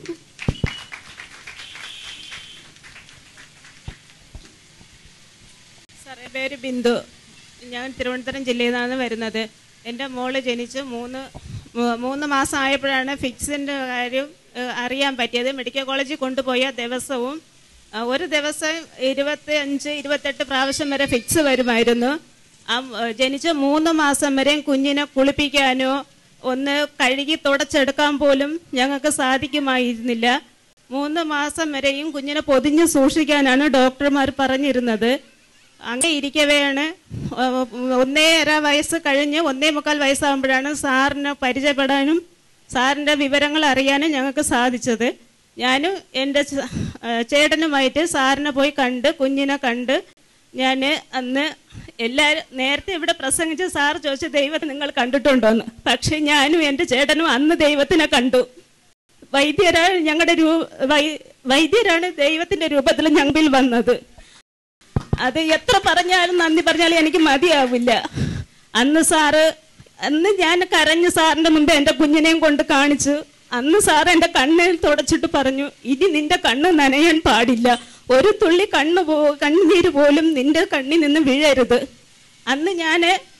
സാറേ പേര് ബിന്ദു ഞാൻ തിരുവനന്തപുരം ജില്ലയിൽ നിന്നാണ് വരുന്നത് എൻ്റെ മോള് ജനിച്ച് മൂന്ന് മൂ- മൂന്ന് മാസം ആയപ്പോഴാണ് ഫിക്സിൻ്റെ കാര്യം ഏഹ്, അറിയാൻ പറ്റിയത് മെഡിക്കൽ കോളേജിൽ കൊണ്ടുപോയ ദിവസവും ആ, ഒരു ദിവസം ഇരുപത്തി അഞ്ച് ഇരുപത്തെട്ട് പ്രാവശ്യം വരെ ഫിക്സ് വരുമായിരുന്നു ആ ഏഹ്, ജനിച്ച മൂന്ന് മാസം വരെയും കുഞ്ഞിനെ കുളിപ്പിക്കാനോ ഒന്ന് കഴുകി തുടച്ചെടുക്കാൻ പോലും ഞങ്ങൾക്ക് സാധിക്കുമായിരുന്നില്ല മൂന്ന് മാസം വരെയും കുഞ്ഞിനെ പൊതിഞ്ഞ് സൂക്ഷിക്കാനാണ് ഡോക്ടർമാർ പറഞ്ഞിരുന്നത് അങ്ങനെ ഇരിക്കവെയാണ് ഏഹ്, ഒന്നേര വയസ്സ് കഴിഞ്ഞ് ഒന്നേ മുക്കാൽ വയസ്സാകുമ്പോഴാണ് സാറിനെ പരിചയപ്പെടാനും സാറിൻ്റെ വിവരങ്ങൾ അറിയാനും ഞങ്ങൾക്ക് സാധിച്ചത് ഞാനും എൻ്റെ ച- ഏഹ്, ചേട്ടനുമായിട്ട് സാറിനെ പോയി കണ്ട് കുഞ്ഞിനെ കണ്ട് ഞാൻ അന്ന് എല്ലാവരും നേരത്തെ ഇവിടെ പ്രസംഗിച്ച് സാർ ചോദിച്ചു ദൈവത്തെ നിങ്ങൾ കണ്ടിട്ടുണ്ടോന്ന് പക്ഷെ ഞാനും എൻ്റെ ചേട്ടനും അന്ന് ദൈവത്തിനെ കണ്ടു വൈദ്യരാണ് ഞങ്ങളുടെ രൂ വൈ- വൈദ്യരാണ് ദൈവത്തിന്റെ രൂപത്തിൽ ഞങ്ങളിൽ വന്നത് അത് എത്ര പറഞ്ഞാലും നന്ദി പറഞ്ഞാലും എനിക്ക് മതിയാവില്ല അന്ന് സാറ് അന്ന് ഞാൻ കരഞ്ഞ് സാറിന്റെ മുമ്പ് എൻ്റെ കുഞ്ഞിനെയും കൊണ്ട് കാണിച്ചു അന്ന് സാർ എൻ്റെ കണ്ണിൽ തുടച്ചിട്ട് പറഞ്ഞു ഇനി നിന്റെ കണ്ണ് നനയാൻ പാടില്ല ഒരു തുള്ളി കണ്ണ് പോ കണ്ണുനീര് പോലും നിന്റെ കണ്ണിൽ നിന്ന് വീഴരുത് അന്ന് ഞാൻ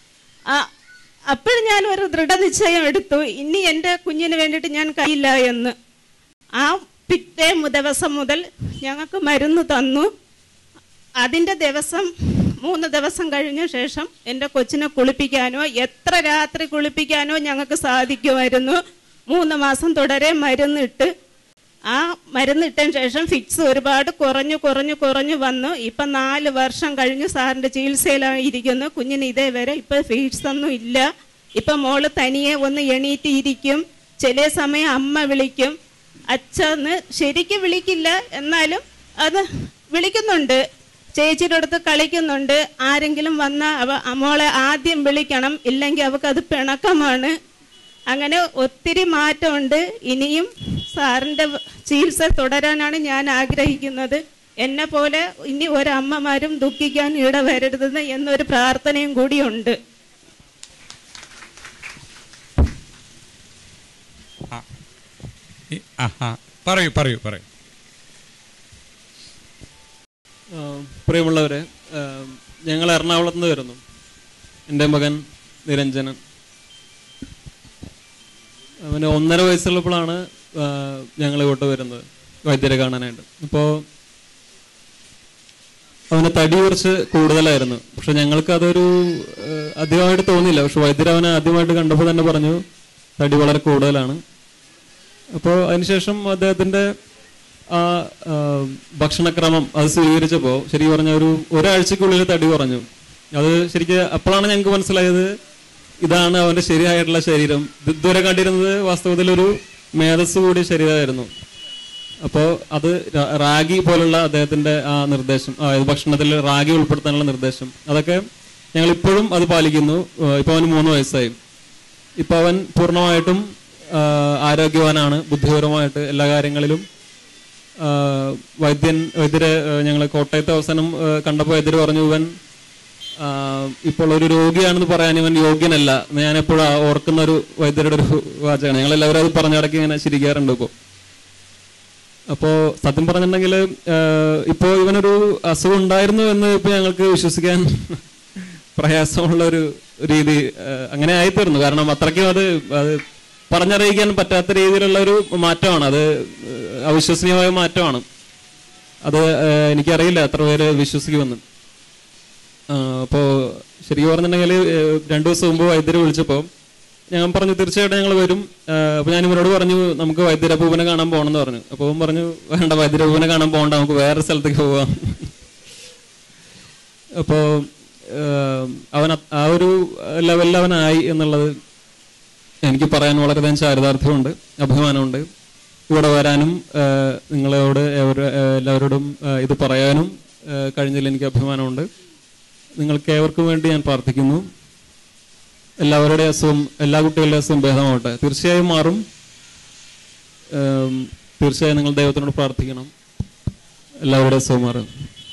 അപ്പോഴും ഞാൻ ഒരു ദൃഢനിശ്ചയം എടുത്തു ഇനി എൻ്റെ കുഞ്ഞിന് വേണ്ടിയിട്ട് ഞാൻ കഴിയില്ല എന്ന് ആ പിറ്റേ മു- ദിവസം മുതൽ ഞങ്ങൾക്ക് മരുന്ന് തന്നു അതിൻ്റെ ദിവസം മൂന്ന് ദിവസം കഴിഞ്ഞ ശേഷം എൻ്റെ കൊച്ചിനെ കുളിപ്പിക്കാനോ എത്ര രാത്രി കുളിപ്പിക്കാനോ ഞങ്ങൾക്ക് സാധിക്കുമായിരുന്നു മൂന്ന് മാസം തുടരെ മരുന്നിട്ട് ആ മരുന്നിട്ടതിന് ശേഷം ഫിക്സ് ഒരുപാട് കുറഞ്ഞു കുറഞ്ഞു കുറഞ്ഞു വന്നു ഇപ്പം നാല് വർഷം കഴിഞ്ഞ് സാറിൻ്റെ ചികിത്സയിലായിരിക്കുന്നു കുഞ്ഞിന് ഇതേവരെ ഇപ്പം ഫീസ് ഒന്നും ഇല്ല ഇപ്പം മോള് തനിയെ ഒന്ന് എണീറ്റ് ഇരിക്കും ചില സമയം അമ്മ വിളിക്കും അച്ഛന്ന് ശരിക്കും വിളിക്കില്ല എന്നാലും അത് വിളിക്കുന്നുണ്ട് ചേച്ചിയുടെ അടുത്ത് കളിക്കുന്നുണ്ട് ആരെങ്കിലും വന്ന അവ മോളെ ആദ്യം വിളിക്കണം ഇല്ലെങ്കിൽ അവൾക്ക് അത് പിണക്കമാണ് അങ്ങനെ ഒത്തിരി മാറ്റമുണ്ട് ഇനിയും സാറിൻ്റെ ചികിത്സ തുടരാനാണ് ഞാൻ ആഗ്രഹിക്കുന്നത് എന്നെ പോലെ ഇനി ഒരമ്മമാരും ദുഃഖിക്കാൻ ഇടവരരുതെന്ന് എന്നൊരു പ്രാർത്ഥനയും കൂടിയുണ്ട് ഈ- ആ ആ പറയൂ പറയൂ പറയൂ ആ, പ്രിയമുള്ളവരെ ആ, ഞങ്ങൾ എറണാകുളത്ത് നിന്ന് വരുന്നു എൻ്റെ മകൻ നിരഞ്ജനൻ അവന് ഒന്നര വയസ്സുള്ളപ്പോഴാണ് ഞങ്ങൾ ഇങ്ങോട്ട് വരുന്നത് വൈദ്യരെ കാണാനായിട്ട് അപ്പോൾ അവന് തടി കുറച്ച് കൂടുതലായിരുന്നു പക്ഷെ ഞങ്ങൾക്ക് അതൊരു ആ, അധികമായിട്ട് തോന്നിയില്ല പക്ഷെ വൈദ്യർ അവനെ ആദ്യമായിട്ട് കണ്ടപ്പോൾ തന്നെ പറഞ്ഞു തടി വളരെ കൂടുതലാണ് അപ്പോൾ അതിനുശേഷം അദ്ദേഹത്തിന്റെ ആ ആ, ഭക്ഷണക്രമം അത് സ്വീകരിച്ചപ്പോൾ ശരിക്കും പറഞ്ഞ ഒരു ഒരാഴ്ചക്കുള്ളിൽ തടി കുറഞ്ഞു അത് ശരിക്കും അപ്പോഴാണ് ഞങ്ങൾക്ക് മനസ്സിലായത് ഇതാണ് അവന്റെ ശരിയായിട്ടുള്ള ശരീരം ഇത് ഇതുവരെ കണ്ടിരുന്നത് വാസ്തവത്തിൽ ഒരു മേധസ് കൂടിയ ശരീരമായിരുന്നു അപ്പോൾ അത് റാ- റാഗി പോലുള്ള അദ്ദേഹത്തിന്റെ ആ നിർദ്ദേശം അതായത് ഭക്ഷണത്തിൽ റാഗി ഉൾപ്പെടുത്താനുള്ള നിർദ്ദേശം അതൊക്കെ ഞങ്ങൾ ഇപ്പോഴും അത് പാലിക്കുന്നു ഇപ്പൊ അവന് മൂന്ന് വയസ്സായി ഇപ്പൊ അവൻ പൂർണ്ണമായിട്ടും ആ, ആരോഗ്യവാനാണ് ബുദ്ധിപരമായിട്ട് എല്ലാ കാര്യങ്ങളിലും ആ, വൈദ്യൻ വൈദ്യരെ ഞങ്ങൾ കോട്ടയത്തെ അവസാനം ആ, കണ്ടപ്പോൾ വൈദ്യർ പറഞ്ഞു ഇവൻ ആ, ഇപ്പോൾ ഒരു രോഗിയാണെന്ന് പറയാൻ ഇവൻ യോഗ്യനല്ല എന്ന് ഞാൻ എപ്പോഴും ഓർക്കുന്ന ഒരു വൈദ്യരുടെ ഒരു വാചകമാണ് ഞങ്ങൾ എല്ലാവരും അത് പറഞ്ഞടക്കി ഇങ്ങനെ ചിരിക്കാറുണ്ട് ഇപ്പോൾ അപ്പോൾ സത്യം പറഞ്ഞിട്ടുണ്ടെങ്കിൽ ഇപ്പോൾ ഇവനൊരു അസുഖം ഉണ്ടായിരുന്നു എന്ന് ഇപ്പോൾ ഞങ്ങൾക്ക് വിശ്വസിക്കാൻ പ്രയാസമുള്ള ഒരു രീതി ആ, അങ്ങനെ ആയിത്തീർന്നു കാരണം അത്രയ്ക്കും അത് അത് പറഞ്ഞറിയിക്കാൻ പറ്റാത്ത രീതിയിലുള്ള ഒരു മാറ്റമാണ് അത് അവിശ്വസനീയമായ മാറ്റമാണ് അത് ആ, എനിക്കറിയില്ല എത്ര പേര് വിശ്വസിക്കുമെന്ന് അപ്പോൾ ശരിക്കും പറഞ്ഞിട്ടുണ്ടെങ്കിൽ രണ്ടു ദിവസം മുമ്പ് വൈദ്യരെ വിളിച്ചപ്പോൾ ഞാൻ പറഞ്ഞു തീർച്ചയായിട്ടും ഞങ്ങൾ വരും അപ്പോൾ ഞാൻ ഇവരോട് പറഞ്ഞു നമുക്ക് വൈദ്യരപ്പൂവിനെ കാണാൻ പോകണമെന്ന് പറഞ്ഞു അപ്പോൾ അവൻ പറഞ്ഞു വേണ്ട വൈദ്യരപ്പൂവിനെ കാണാൻ പോകണ്ട നമുക്ക് വേറെ സ്ഥലത്തേക്ക് പോവാം അപ്പോൾ അവൻ അത് ആ ഒരു ലെവലിൽ അവനായി എന്നുള്ളത് എനിക്ക് പറയാൻ വളരെയധികം ചാരിതാർത്ഥ്യമുണ്ട് അഭിമാനമുണ്ട് ഇവിടെ വരാനും ആ, നിങ്ങളോട് എവര- എല്ലാവരോടും ആ, ഇത് പറയാനും ഏഹ്, കഴിഞ്ഞതിൽ എനിക്ക് അഭിമാനമുണ്ട് നിങ്ങൾക്ക് ഏവർക്കും വേണ്ടി ഞാൻ പ്രാർത്ഥിക്കുന്നു എല്ലാവരുടെയും അസുഖം എല്ലാ കുട്ടികളുടെ അസുഖം ഭേദമാവട്ടെ തീർച്ചയായും മാറും ഏം, തീർച്ചയായും നിങ്ങൾ ദൈവത്തിനോട് പ്രാർത്ഥിക്കണം എല്ലാവരുടെയും അസുഖം മാറും